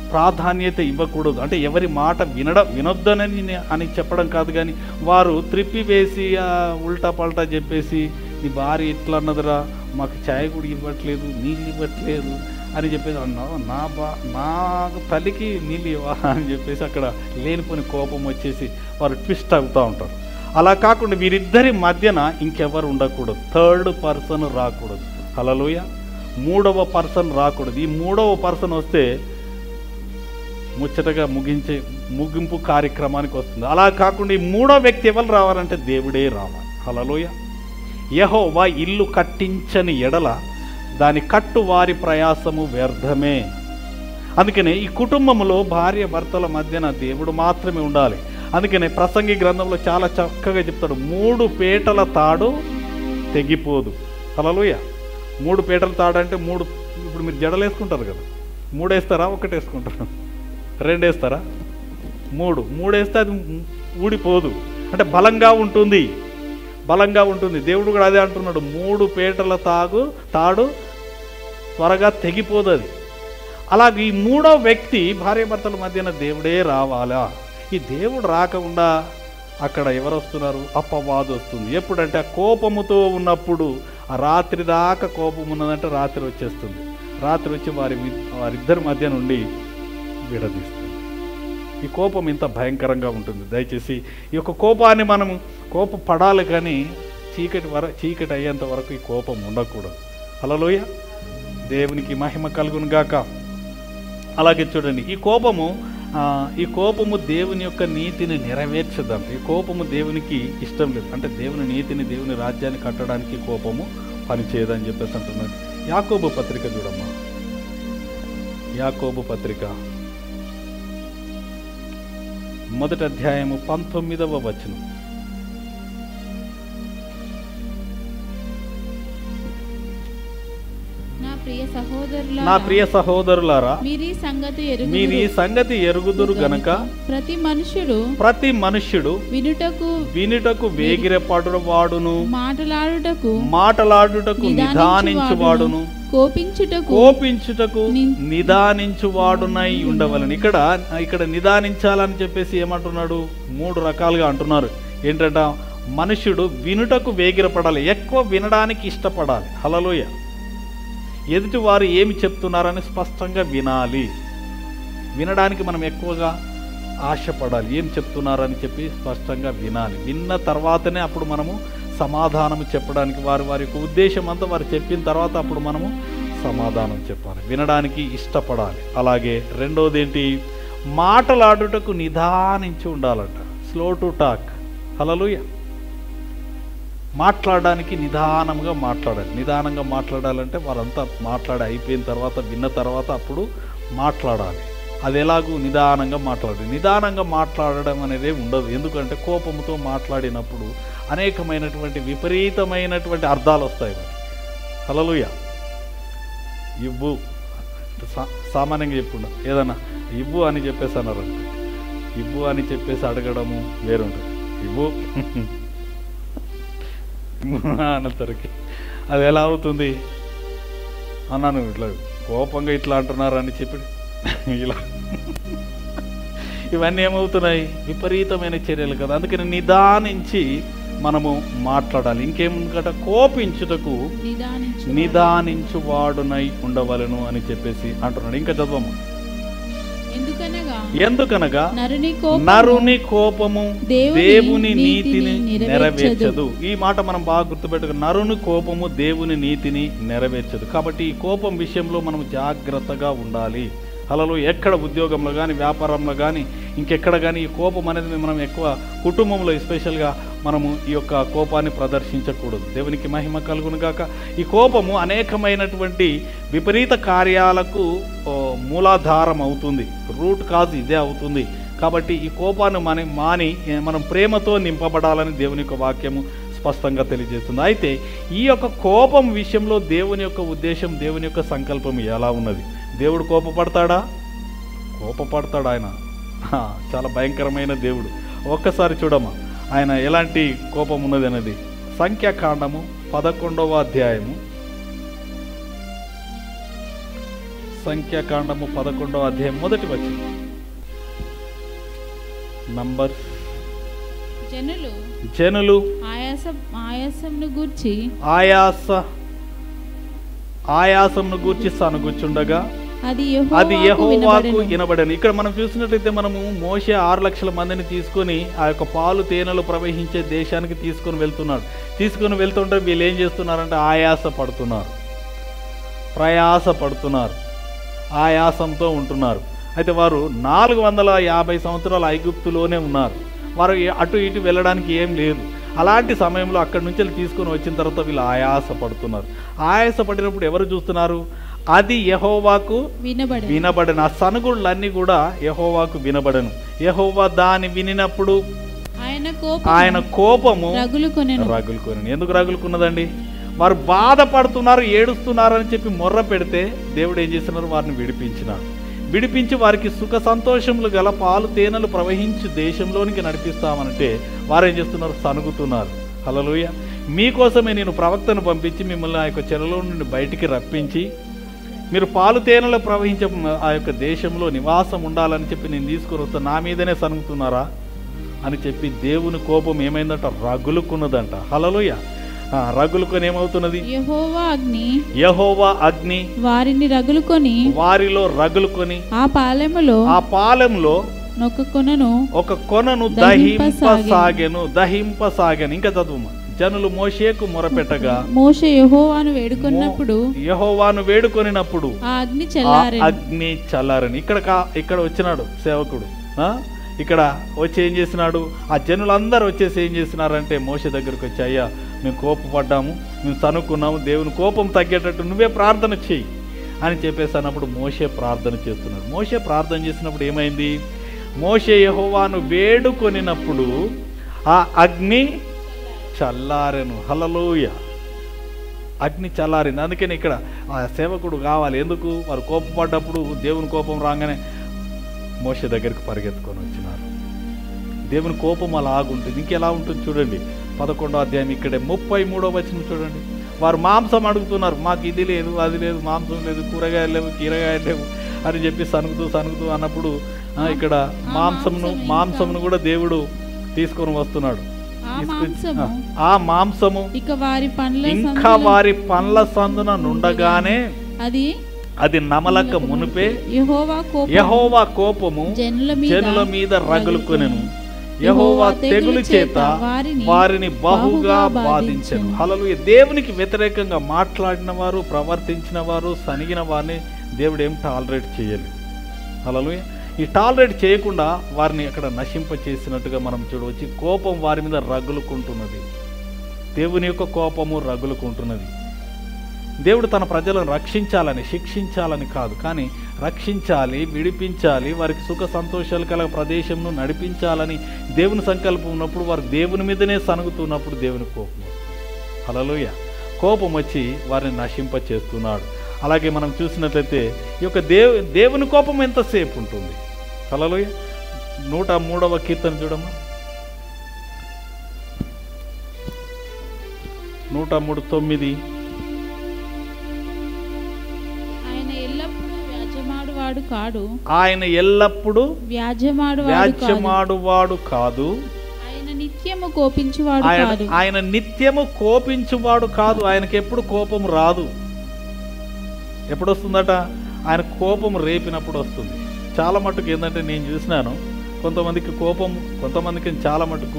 ప్రాధాన్యత ఇవ్వకూడదు అంటే ఎవరి మాట వినడ వినొద్దనని నే- అని చెప్పడం కాదు కానీ వారు త్రిప్పి వేసి ఆ, ఉల్టా పల్టా చెప్పేసి నీ భార్య ఇట్లా అన్నదిరా మాకు ఛాయ్ కూడా ఇవ్వట్లేదు నీళ్ళు ఇవ్వట్లేదు అని చెప్పేసి అన్నా నా బా నా తల్లికి నీళ్ళు ఇవ్వా అని చెప్పేసి అక్కడ లేనిపోని కోపం వచ్చేసి వారు ట్విస్ట్ అవుతూ ఉంటారు అలా కాకుండా వీరిద్దరి మధ్యన ఇంకెవరు ఉండకూడదు థర్డ్ పర్సన్ రాకూడదు హలలోయ మూడవ పర్సన్ రాకూడదు ఈ మూడవ పర్సన్ వస్తే ముచ్చటగా ముగించే ముగింపు కార్యక్రమానికి వస్తుంది అలా కాకుండా ఈ మూడో వ్యక్తి ఎవరు రావాలంటే దేవుడే రావాలి హలలోయ యెహోవా ఇల్లు కట్టించని ఎడల దాని కట్టు వారి ప్రయాసము వ్యర్థమే అందుకనే ఈ కుటుంబంలో భార్య భర్తల మధ్యన దేవుడు మాత్రమే ఉండాలి అందుకనే ప్రసంగి గ్రంథంలో చాలా చక్కగా చెప్తాడు మూడు పేటల తాడు తెగిపోదు హలలోయ మూడు పేటల తాడు అంటే మూడు ఇప్పుడు మీరు జడలు వేసుకుంటారు కదా మూడు వేస్తారా ఒకటి వేసుకుంటారు రెండు వేస్తారా మూడు మూడు వేస్తే అది ఊడిపోదు అంటే బలంగా ఉంటుంది బలంగా ఉంటుంది దేవుడు కూడా అదే అంటున్నాడు మూడు పేటల తాగు తాడు త్వరగా తెగిపోదు అది అలాగే ఈ మూడో వ్యక్తి భార్యాభర్తల మధ్యన దేవుడే రావాలా ఈ దేవుడు రాకుండా అక్కడ ఎవరు వస్తున్నారు అపవాదు వస్తుంది ఎప్పుడంటే ఆ కోపముతో ఉన్నప్పుడు ఆ రాత్రి దాకా కోపం ఉన్నదంటే రాత్రి వచ్చేస్తుంది రాత్రి వచ్చి వారి వి- వారిద్దరి మధ్య నుండి విడదీస్తుంది ఈ కోపం ఇంత భయంకరంగా ఉంటుంది దయచేసి ఈ యొక్క కోపాన్ని మనం కోప పడాలి కానీ చీకటి వర చీకటి అయ్యేంత వరకు ఈ కోపం ఉండకూడదు అలలోయ దేవునికి మహిమ కలుగును గాక అలాగే చూడండి ఈ కోపము ఆ, ఈ కోపము దేవుని యొక్క నీతిని నెరవేర్చదంట ఈ కోపము దేవునికి ఇష్టం లేదు అంటే దేవుని నీతిని దేవుని రాజ్యాన్ని కట్టడానికి ఈ కోపము పనిచేయదని చెప్పేసి అంటున్నాడు యాకోబు పత్రిక చూడమ్మా యాకోబు పత్రిక మొదటి అధ్యాయము పంతొమ్మిదవ వచనం నా ప్రియ సహోదరుల నా ప్రియ సహోదరులారా మీరు ఈ సంగతి ఎరుగు మీరు ఈ సంగతి ఎరుగుదురు గనక ప్రతి మనుషుడు ప్రతి మనుష్యుడు వినుటకు వినుటకు వేగిరపడు వాడును మాటలాడుటకు మాటలాడుటకు నిదానించువాడును కోపించుటకు కోపించుటకు ని- నిదానించువాడునై ఉండవలను ఇక్కడ ఇక్కడ నిదానించాలని చెప్పేసి ఏమంటున్నాడు మూడు రకాలుగా అంటున్నారు ఏంటంట మనుష్యుడు వినుటకు వేగిరపడాలి ఎక్కువ వినడానికి ఇష్టపడాలి హలలోయ ఎదుటి వారు ఏమి చెప్తున్నారని స్పష్టంగా వినాలి వినడానికి మనం ఎక్కువగా ఆశపడాలి ఏం చెప్తున్నారని చెప్పి స్పష్టంగా వినాలి విన్న తర్వాతనే అప్పుడు మనము సమాధానం చెప్పడానికి వారి వారి యొక్క ఉద్దేశం అంతా వారు చెప్పిన తర్వాత అప్పుడు మనము సమాధానం చెప్పాలి వినడానికి ఇష్టపడాలి అలాగే రెండోది ఏంటి మాటలాడుటకు నిదానించి ఉండాలంట స్లో టు టాక్ హలలుయ మాట్లాడడానికి నిదానంగా మాట్లాడాలి నిదానంగా మాట్లాడాలంటే వారంతా మాట్లాడి అయిపోయిన తర్వాత విన్న తర్వాత అప్పుడు మాట్లాడాలి అది ఎలాగూ నిదానంగా మాట్లాడాలి నిదానంగా మాట్లాడడం అనేది ఉండదు ఎందుకంటే కోపంతో మాట్లాడినప్పుడు అనేకమైనటువంటి విపరీతమైనటువంటి అర్థాలు వస్తాయి మరి హలలుయ ఇవ్వు సా- సామాన్యంగా చెప్పుండ ఏదన్నా ఇవ్వు అని చెప్పేసి అన్నారు ఇవ్వు అని చెప్పేసి అడగడము వేరుంటుంది ఇవ్వు అన్నసరికి అది ఎలా అవుతుంది అన్నాను ఇట్లా కోపంగా ఇట్లా అంటున్నారు అని చెప్పి ఇలా ఇవన్నీ ఏమవుతున్నాయి విపరీతమైన చర్యలు కదా అందుకని నిదానించి మనము మాట్లాడాలి ఇంకేముందట కోపించుటకు నిదానించు నిదానించువాడునై ఉండవలను అని చెప్పేసి అంటున్నాడు ఇంకా చదవము ఎందుకనగా ఎందుకనగా నరుని కోపము నరుని కోపము దేవుని దేవుని నీతిని నీతిని నెరవేర్చదు. నెరవేర్చదు ఈ మాట మనం బాగా గుర్తుపెట్టుకు నరుని కోపము దేవుని నీతిని నెరవేర్చదు కాబట్టి ఈ కోపం విషయంలో మనం జాగ్రత్తగా ఉండాలి అలలో ఎక్కడ ఉద్యోగంలో కానీ వ్యాపారంలో కానీ ఇంకెక్కడ కానీ ఈ కోపం అనేది మనం ఎక్కువ కుటుంబంలో ఎస్పెషల్గా మనము ఈ యొక్క కోపాన్ని ప్రదర్శించకూడదు దేవునికి మహిమ కలుగును గాక ఈ కోపము అనేకమైనటువంటి విపరీత కార్యాలకు ఓ, మూలాధారం అవుతుంది రూట్ కాజ్ ఇదే అవుతుంది కాబట్టి ఈ కోపాన్ని మన మాని ఏ, మనం ప్రేమతో నింపబడాలని దేవుని యొక్క వాక్యము స్పష్టంగా తెలియజేస్తుంది అయితే ఈ యొక్క కోపం విషయంలో దేవుని యొక్క ఉద్దేశం దేవుని యొక్క సంకల్పం ఎలా ఉన్నది దేవుడు కోపపడతాడా కోపపడతాడు ఆయన హా, చాలా భయంకరమైన దేవుడు ఒక్కసారి చూడమ్మా ఆయన ఎలాంటి కోపం ఉన్నది అనేది సంఖ్యాకాండము పదకొండవ అధ్యాయము సంఖ్యాకాండము పదకొండవ అధ్యాయం మొదటి వచ్చిన నంబర్ జనులు జనులు ఆయాసం ఆయాసంను గూర్చి ఆయాస ఆయాసంను గూర్చి సనుగుచుండగా అది అది యెహోవాకు యహోవాకు వినబడెను. వినబడను ఇక్కడ మనం చూసినట్టయితే మనము మోసే ఆరు లక్షల మందిని తీసుకొని ఆ యొక్క పాలు తేనెలు ప్రవహించే దేశానికి తీసుకొని వెళ్తున్నాడు తీసుకొని వెళ్తుంటే వీళ్ళు ఏం చేస్తున్నారంటే ఆయాస పడుతున్నారు ప్రయాస పడుతున్నారు ఆయాసంతో ఉంటున్నారు అయితే వారు నాలుగు వందల యాభై సంవత్సరాల ఐగుప్తులోనే ఉన్నారు వారు ఏ- అటు ఇటు వెళ్ళడానికి ఏం లేదు అలాంటి సమయంలో అక్కడి నుంచి వెళ్ళి తీసుకొని వచ్చిన తర్వాత వీళ్ళు ఆయాస పడుతున్నారు ఆయాస పడినప్పుడు ఎవరు చూస్తున్నారు అది యహోవాకు వినబడెను వినబడను ఆ సనుగుళ్ళన్నీ కూడా యహోవాకు వినబడను యహోవా దాన్ని వినినప్పుడు ఆయన కోపం ఆయన కోపము రగులుకొనెను రగులుకొని ఎందుకు రగులుకున్నదండి వారు బాధపడుతున్నారు ఏడుస్తున్నారు అని చెప్పి మొర్ర పెడితే దేవుడు ఏం చేస్తున్నారు వారిని విడిపించినాడు విడిపించి వారికి సుఖ సంతోషములు గల పాలు తేనెలు ప్రవహించి దేశంలోనికి నడిపిస్తామనంటే వారు ఏం చేస్తున్నారు సనుగుతున్నారు హలలుయ మీకోసమే నేను ప్రవక్తను పంపించి మిమ్మల్ని ఆ యొక్క చెరలో నుండి బయటికి రప్పించి మీరు పాలు తేనెలు ప్రవహించే ఆ యొక్క దేశంలో నివాసం ఉండాలని చెప్పి నేను తీసుకుని వస్తా నా మీదనే సనుగుతున్నారా అని చెప్పి దేవుని కోపం ఏమైందంట రగులుకున్నదంట హలలుయ ఆ, రగులుకొని ఏమవుతున్నది యెహోవా అగ్ని యహోవా అగ్ని వారిని రగులుకొని వారిలో రగులుకొని ఆ పాలెములో ఆ పాలెంలో నొక్క కొనను ఒక కొనను దహింపసాగెను. దహింపసాగెను దహింపసాగెను ఇంకా చదువు జనులు మోషేకు మొరపెట్టగా మోషే యెహోవాను వేడుకొన్నప్పుడు యహోవాను వేడుకొనినప్పుడు ఆ అగ్ని ఆ చల్లారెను అగ్ని చల్లారని ఇక్కడ కా- ఇక్కడ వచ్చినాడు సేవకుడు ఆ? ఇక్కడ వచ్చి ఏం చేసినాడు ఆ జనులందరూ వచ్చేసి ఏం చేసినారంటే మోస దగ్గరకు వచ్చి అయ్యా మేము కోపపడ్డాము మేము సనుక్కున్నాము దేవుని కోపం తగ్గేటట్టు నువ్వే ప్రార్థన చెయ్యి అని చెప్పేసి అన్నప్పుడు మోసే ప్రార్థన చేస్తున్నాడు మోసే ప్రార్థన చేసినప్పుడు ఏమైంది మోసే యహోవాను వేడుకొనినప్పుడు ఆ అగ్ని చల్లారెను హలలోయ అగ్ని చల్లారింది అందుకని ఇక్కడ ఆ సేవకుడు కావాలి ఎందుకు వారు కోపపడ్డప్పుడు దేవుని కోపం రాగానే మోస దగ్గరికి పరిగెత్తుకొని వచ్చినారు దేవుని కోపం అలాగుంటుంది ఇంకెలా ఉంటుంది చూడండి పదకొండో అధ్యాయం ఇక్కడే ముప్పై మూడో వచనం చూడండి వారు మాంసం అడుగుతున్నారు మాకు ఇది లేదు అది లేదు మాంసం లేదు కూరగాయలు లేవు కీరగాయలు లేవు అని చెప్పి సనుగుతూ సనుగుతూ అన్నప్పుడు ఆ, ఇక్కడ మాంసమును మాంసం మాంసమును కూడా దేవుడు తీసుకొని వస్తున్నాడు ఆ తీసుకొచ్చి- మాంసము ఆ మాంసము ఇక వారి పండ్ల ఇంకా సందుల- వారి పండ్ల సందున నుండగానే అది అది నమలక మునిపే యెహోవా కోపం యహోవా కోపము జనుల మీద జనుల మీద రగులుకొనెను యహోవా తెగులు చేత వారిని బహుగా బాధించెను హలలు దేవునికి వ్యతిరేకంగా మాట్లాడిన వారు ప్రవర్తించిన వారు సనిగిన వారిని దేవుడు ఏం టాలరేట్ చేయలేదు హలలు ఈ టాలరేట్ చేయకుండా వారిని అక్కడ నశింప చేసినట్టుగా మనం చూడవచ్చు కోపం వారి మీద రగులుకుంటున్నది దేవుని యొక్క కోపము రగులుకుంటున్నది దేవుడు తన ప్రజలను రక్షించాలని శిక్షించాలని కాదు కానీ రక్షించాలి విడిపించాలి వారికి సుఖ సంతోషాలు కల ప్రదేశంను నడిపించాలని దేవుని సంకల్పం ఉన్నప్పుడు వారు దేవుని మీదనే సనుగుతున్నప్పుడు దేవుని కోపం హలలోయ కోపం వచ్చి వారిని నశింప చేస్తున్నాడు అలాగే మనం చూసినట్లయితే ఈ యొక్క దేవు దేవుని కోపం ఎంతసేపు ఉంటుంది హలలోయ నూట మూడవ కీర్తన చూడమ్మా నూట మూడు తొమ్మిది ఆయన ఎల్లప్పుడూ వ్యాజ్యమాడువాడు కాడు ఆయన ఎల్లప్పుడూ వ్యాజ్యమాడువాడు కాదు వ్యాజ్యమాడువాడు కాదు ఆయన నిత్యము కోపించువాడు ఆయన కాదు ఆయన నిత్యము కోపించువాడు కాదు ఆయనకి ఎప్పుడు కోపం రాదు ఎప్పుడు వస్తుందట ఆయన కోపం రేపినప్పుడు వస్తుంది చాలా మటుకు ఏంటంటే నేను చూసినాను కొంతమందికి కోపం కొంతమందికి చాలా మటుకు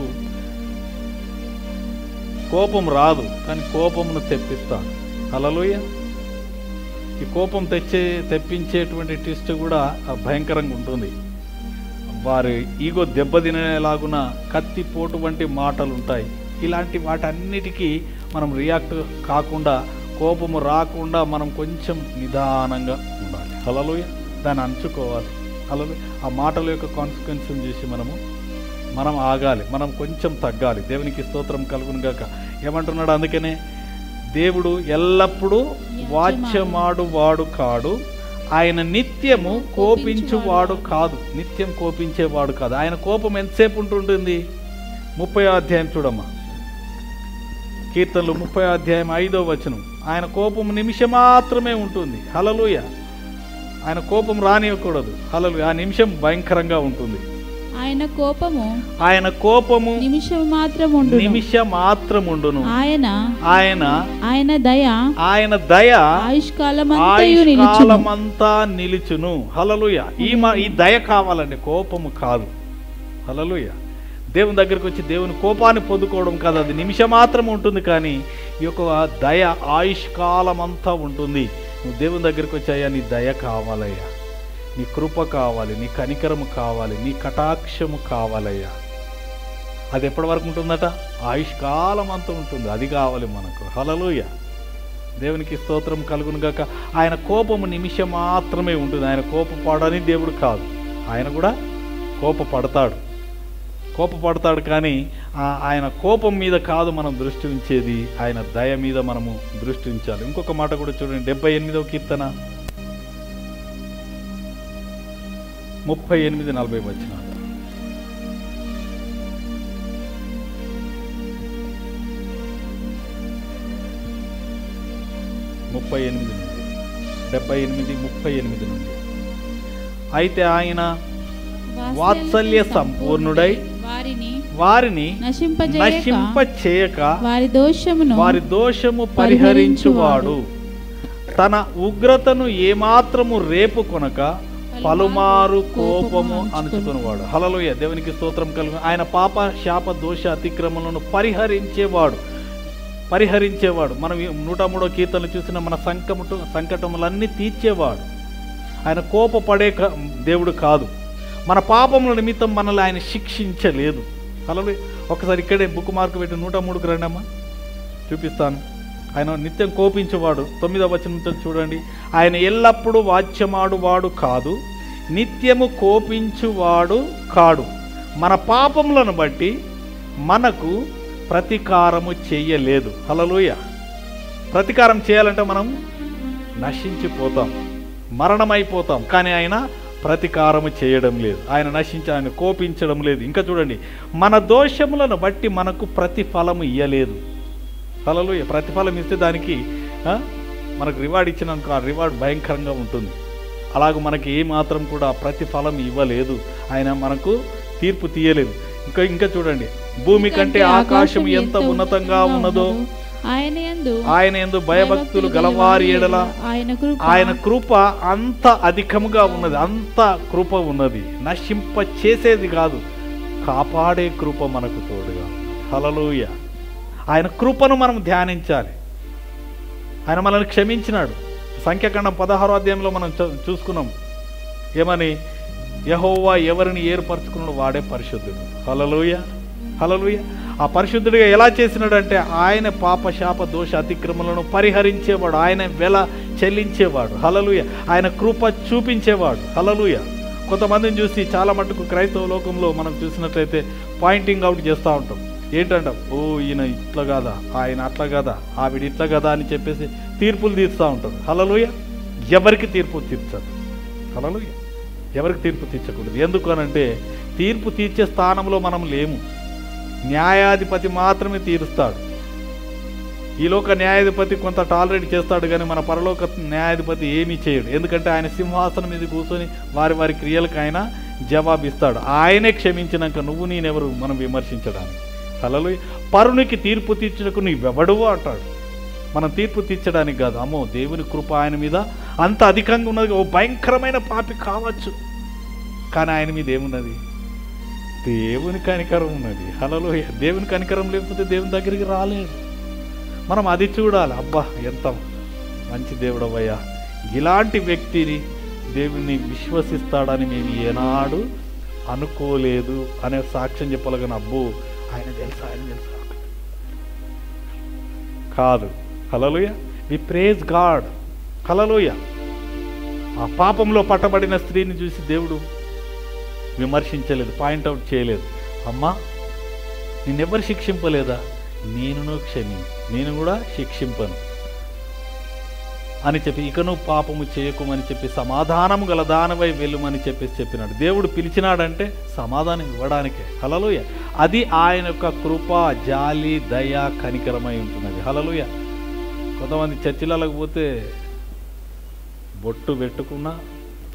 కోపం రాదు కానీ కోపమును తెప్పిస్తాడు హలలోయ ఈ కోపం తెచ్చే తెప్పించేటువంటి ట్విస్ట్ కూడా ఆ భయంకరంగా ఉంటుంది వారి ఈగో దెబ్బతినేలాగున కత్తిపోటు వంటి మాటలు ఉంటాయి ఇలాంటి వాటన్నిటికీ మనం రియాక్ట్ కాకుండా కోపము రాకుండా మనం కొంచెం నిదానంగా ఉండాలి హలలోయ దాన్ని అంచుకోవాలి హలలోయ ఆ మాటల యొక్క కాన్సిక్వెన్స్ని చూసి మనము మనం ఆగాలి మనం కొంచెం తగ్గాలి దేవునికి స్తోత్రం కలుగును గాక ఏమంటున్నాడు అందుకనే దేవుడు ఎల్లప్పుడూ వాచ్యమాడు వాడు కాడు ఆయన నిత్యము కోపించువాడు కాదు నిత్యం కోపించేవాడు కాదు ఆయన కోపం ఎంతసేపు ఉంటుంటుంది ముప్పై అధ్యాయం చూడమ్మా కీర్తనలు ముప్పై అధ్యాయం ఐదో వచనం ఆయన కోపం నిమిషం మాత్రమే ఉంటుంది హలలుయ ఆయన కోపం రానివ్వకూడదు హలలు ఆ నిమిషం భయంకరంగా ఉంటుంది ఆయన కోపము ఆయన కోపము నిమిషం మాత్రం ఉండును నిమిష మాత్రముండును ఆయన ఆయన ఆయన దయ ఆయన దయ ఆయుష్కాలమంతయు నిలుచును ఆయుష్కాలమంతా నిలుచును హలలుయ ఈ మా ఈ దయ కావాలండి కోపము కాదు హలలుయ దేవుని దగ్గరికి వచ్చి దేవుని కోపాన్ని పొందుకోవడం కాదు అది నిమిషం మాత్రం ఉంటుంది కానీ ఈ యొక్క దయ ఆయుష్కాలం అంతా ఉంటుంది నువ్వు దేవుని దగ్గరికి వచ్చాయా నీ దయ కావాలయ్యా నీ కృప కావాలి నీ కనికరము కావాలి నీ కటాక్షము కావాలయ్యా అది ఎప్పటి వరకు ఉంటుందట ఆయుష్కాలం అంతా ఉంటుంది అది కావాలి మనకు హలలుయ దేవునికి స్తోత్రం కలుగును గాక ఆయన కోపము నిమిషం మాత్రమే ఉంటుంది ఆయన కోపపడని దేవుడు కాదు ఆయన కూడా కోపపడతాడు కోపపడతాడు కానీ ఆ- ఆయన కోపం మీద కాదు మనం దృష్టి ఉంచేది ఆయన దయ మీద మనము దృష్టి ఉంచాలి ఇంకొక మాట కూడా చూడండి డెబ్బై ఎనిమిదవ కీర్తన ముప్పై ఎనిమిది నలభై వచ్చిన ముప్పై ఎనిమిది నుండి డెబ్బై ఎనిమిది ముప్పై ఎనిమిది నుండి అయితే ఆయన వాత్సల్య సంపూర్ణుడై వారిని వారిని నశింపజేయక నశింప చేయక వారి దోషమును వారి దోషము పరిహరించువాడు తన ఉగ్రతను ఏమాత్రము రేపు కొనక పలుమారు కోపము అణుచుకునేవాడు హలలోయ దేవునికి స్తోత్రం కలుగు ఆయన పాప శాప దోష అతిక్రమలను పరిహరించేవాడు పరిహరించేవాడు మనం ఈ నూట మూడో కీర్తనలు చూసిన మన సంకముటు సంకటములన్నీ తీర్చేవాడు ఆయన కోపపడే క- దేవుడు కాదు మన పాపముల నిమిత్తం మనల్ని ఆయన శిక్షించలేదు హలో ఒకసారి ఇక్కడే బుక్ మార్క్ పెట్టి నూట మూడుకు రండమ్మా చూపిస్తాను ఆయన నిత్యం కోపించేవాడు తొమ్మిదవ వచనంతో చూడండి ఆయన ఎల్లప్పుడూ వాచ్యమాడువాడు కాదు నిత్యము కోపించువాడు కాడు మన పాపములను బట్టి మనకు ప్రతీకారము చెయ్యలేదు హలలుయ ప్రతీకారం చేయాలంటే మనం నశించిపోతాం మరణమైపోతాం కానీ ఆయన ప్రతీకారము చేయడం లేదు ఆయన నశించి ఆయన కోపించడం లేదు ఇంకా చూడండి మన దోషములను బట్టి మనకు ప్రతిఫలము ఇయ్యలేదు ఫలలు ప్రతిఫలం ఇస్తే దానికి ఆ, మనకు రివార్డ్ ఇచ్చినాక ఆ రివార్డ్ భయంకరంగా ఉంటుంది అలాగ మనకి ఏ మాత్రం కూడా ప్రతిఫలం ఇవ్వలేదు ఆయన మనకు తీర్పు తీయలేదు ఇంకా ఇంకా చూడండి భూమి కంటే ఆకాశం ఎంత ఉన్నతంగా ఉన్నదో ఆయన యందు ఆయన ఎందు భయభక్తులు గలవారి ఎడల ఆయన కృప ఆయన కృప అంత అధికముగా ఉన్నది అంత కృప ఉన్నది నశింప చేసేది కాదు కాపాడే కృప మనకు తోడుగా హలలుయ ఆయన కృపను మనం ధ్యానించాలి ఆయన మనల్ని క్షమించినాడు సంఖ్యాఖండం పదహారో అధ్యాయంలో మనం చూ- చూసుకున్నాం ఏమని యహోవా ఎవరిని ఏర్పరచుకున్నాడు వాడే పరిశుద్ధుడు హలలుయ హలలుయ ఆ పరిశుద్ధుడిగా ఎలా చేసినాడంటే ఆయన పాప శాప దోష అతిక్రమలను పరిహరించేవాడు ఆయన వెల చెల్లించేవాడు హలలుయ ఆయన కృప చూపించేవాడు హలలుయ కొంతమందిని చూసి చాలా మటుకు క్రైస్తవ లోకంలో మనం చూసినట్లయితే పాయింటింగ్ అవుట్ చేస్తూ ఉంటాం ఏంటంట ఓ ఈయన ఇట్లా కాదా ఆయన అట్లా కదా ఆవిడ ఇట్లా కదా అని చెప్పేసి తీర్పులు తీరుస్తూ ఉంటారు హలలుయ ఎవరికి తీర్పు తీర్చదు హలలుయ ఎవరికి తీర్పు తీర్చకూడదు ఎందుకు అనంటే తీర్పు తీర్చే స్థానంలో మనం లేము న్యాయాధిపతి మాత్రమే తీరుస్తాడు ఈ లోక న్యాయాధిపతి కొంత టాలరేట్ చేస్తాడు కానీ మన పరలోక న్యాయాధిపతి ఏమీ చేయడు ఎందుకంటే ఆయన సింహాసనం మీద కూర్చొని వారి వారి క్రియలకు ఆయన జవాబిస్తాడు ఆయనే క్షమించినాక నువ్వు నేనెవరు మనం విమర్శించడానికి అలలు పరునికి తీర్పు తీర్చుటకు నీవెవడువు అంటాడు మనం తీర్పు తీర్చడానికి కాదు అమ్మో దేవుని కృప ఆయన మీద అంత అధికంగా ఉన్నది ఓ భయంకరమైన పాపి కావచ్చు కానీ ఆయన మీద ఏమున్నది దేవుని కనికరం ఉన్నది హలలో దేవుని కనికరం లేకపోతే దేవుని దగ్గరికి రాలేదు మనం అది చూడాలి అబ్బా ఎంత మంచి దేవుడవయ్యా ఇలాంటి వ్యక్తిని దేవుని విశ్వసిస్తాడని మేము ఏనాడు అనుకోలేదు అనే సాక్ష్యం చెప్పగలను అబ్బో ఆయన తెలుసా ఆయన తెలుసా కాదు హలలుయ వి ప్రేజ్ గాడ్ హలలుయ ఆ పాపంలో పట్టబడిన స్త్రీని చూసి దేవుడు విమర్శించలేదు పాయింట్అవుట్ చేయలేదు అమ్మా నిన్నెవ్వరు శిక్షింపలేదా నేనును క్షమి నేను కూడా శిక్షింపను అని చెప్పి ఇక నువ్వు పాపము చేయకుమని చెప్పి సమాధానము గల దానవై వెళ్ళుమని చెప్పేసి చెప్పినాడు దేవుడు పిలిచినాడంటే సమాధానం ఇవ్వడానికే హలలుయ అది ఆయన యొక్క కృప జాలి దయ కనికరమై ఉంటున్నది హలలుయ కొంతమంది చర్చిలకు పోతే బొట్టు పెట్టుకున్నా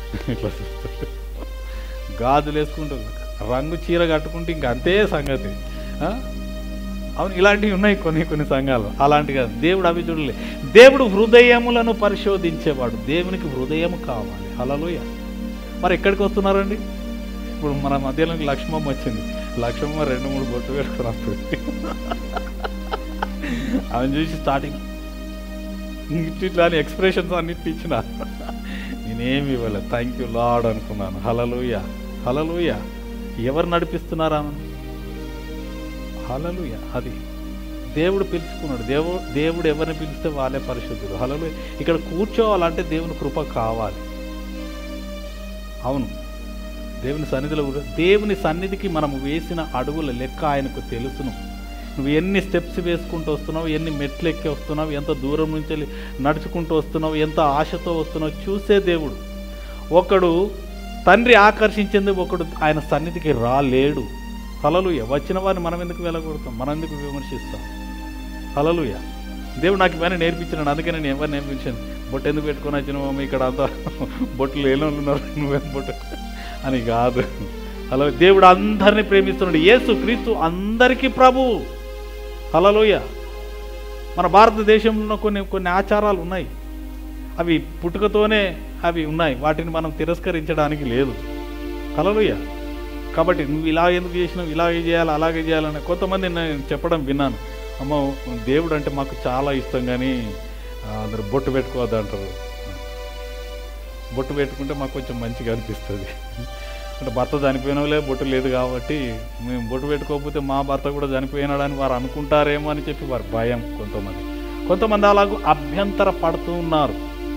ఇట్లా చూస్తారు గాజులు వేసుకుంటారు రంగు చీర కట్టుకుంటే ఇంక అంతే సంగతి ఆ? అవును ఇలాంటివి ఉన్నాయి కొన్ని కొన్ని సంఘాలు అలాంటి కాదు దేవుడు అవి చూడలే దేవుడు హృదయములను పరిశోధించేవాడు దేవునికి హృదయం కావాలి హలలోయ మరి ఎక్కడికి వస్తున్నారండి ఇప్పుడు మన మధ్యలో లక్ష్మమ్మ వచ్చింది లక్ష్మమ్మ రెండు మూడు బొట్టు పెట్టుకున్నప్పుడు ఆమెను చూసి స్టార్టింగ్ ఇట్లా అని ఎక్స్ప్రెషన్స్ అన్నిటి ఇచ్చిన నేనేమి ఇవ్వలేదు థ్యాంక్ యూ లాడ్ అనుకున్నాను హలలుయ హలలుయ ఎవరు నడిపిస్తున్నారా హలలుయ అది దేవుడు పిలుచుకున్నాడు దేవుడు దేవుడు ఎవరిని పిలిస్తే వాళ్ళే పరిశుద్ధులు హలలు ఇక్కడ కూర్చోవాలంటే దేవుని కృప కావాలి అవును దేవుని సన్నిధిలో కూడా దేవుని సన్నిధికి మనం వేసిన అడుగుల లెక్క ఆయనకు తెలుసును నువ్వు ఎన్ని స్టెప్స్ వేసుకుంటూ వస్తున్నావు ఎన్ని మెట్లు ఎక్కి వస్తున్నావు ఎంత దూరం నుంచి వెళ్ళి నడుచుకుంటూ వస్తున్నావు ఎంత ఆశతో వస్తున్నావు చూసే దేవుడు ఒకడు తండ్రి ఆకర్షించింది ఒకడు ఆయన సన్నిధికి రాలేడు హలలుయ వచ్చిన వారిని మనం ఎందుకు వెళ్ళగొడతాం మనం ఎందుకు విమర్శిస్తాం హలలుయ దేవుడు నాకు ఇవన్నీ నేర్పించినాడు అందుకే నేను ఎవరు నేర్పించాను బొట్టు ఎందుకు పెట్టుకొని వచ్చినావు ఇక్కడ అంతా బొట్లు లేని వాళ్ళు ఉన్నారు నువ్వేం బొట్టు అని కాదు హలో దేవుడు అందరినీ ప్రేమిస్తున్నాడు యేసు క్రీస్తు అందరికీ ప్రభు హలలోయ మన భారతదేశంలో కొన్ని కొన్ని ఆచారాలు ఉన్నాయి అవి పుట్టుకతోనే అవి ఉన్నాయి వాటిని మనం తిరస్కరించడానికి లేదు హలలోయ కాబట్టి నువ్వు ఇలా ఎందుకు చేసినావు ఇలాగే చేయాలి అలాగే చేయాలని కొంతమంది నేను చెప్పడం విన్నాను అమ్మ దేవుడు అంటే మాకు చాలా ఇష్టం కానీ ఆ, అందరు బొట్టు పెట్టుకోవద్దు అంటారు బొట్టు పెట్టుకుంటే మాకు కొంచెం మంచిగా అనిపిస్తుంది అంటే భర్త చనిపోయినలే బొట్టు లేదు కాబట్టి మేము బొట్టు పెట్టుకోకపోతే మా భర్త కూడా చనిపోయినాడని వారు అనుకుంటారేమో అని చెప్పి వారి భయం కొంతమంది కొంతమంది అలాగూ అభ్యంతర పడుతూ ఉన్నారు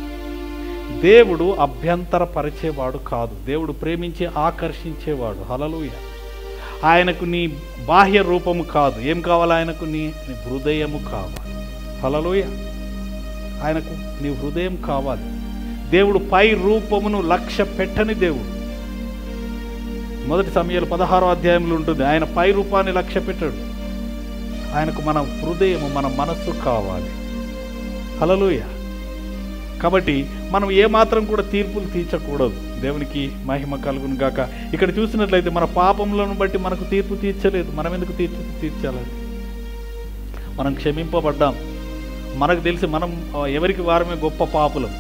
దేవుడు అభ్యంతర పరిచేవాడు కాదు దేవుడు ప్రేమించి ఆకర్షించేవాడు హలలుయ ఆయనకు నీ బాహ్య రూపము కాదు ఏం కావాలి ఆయనకు నీ నీ హృదయము కావాలి హలలుయ ఆయనకు నీ హృదయం కావాలి దేవుడు పై రూపమును లక్ష్య పెట్టని దేవుడు మొదటి సమయాలు పదహారో అధ్యాయంలో ఉంటుంది ఆయన పై రూపాన్ని లక్ష్య పెట్టాడు ఆయనకు మన హృదయము మన మనస్సు కావాలి హలలుయ కాబట్టి మనం ఏమాత్రం కూడా తీర్పులు తీర్చకూడదు దేవునికి మహిమ కలుగును గాక ఇక్కడ చూసినట్లయితే మన పాపములను బట్టి మనకు తీర్పు తీర్చలేదు మనం ఎందుకు తీర్చి తీర్చాలండి మనం క్షమింపబడ్డాం మనకు తెలిసి మనం ఆ, ఎవరికి వారమే గొప్ప పాపులం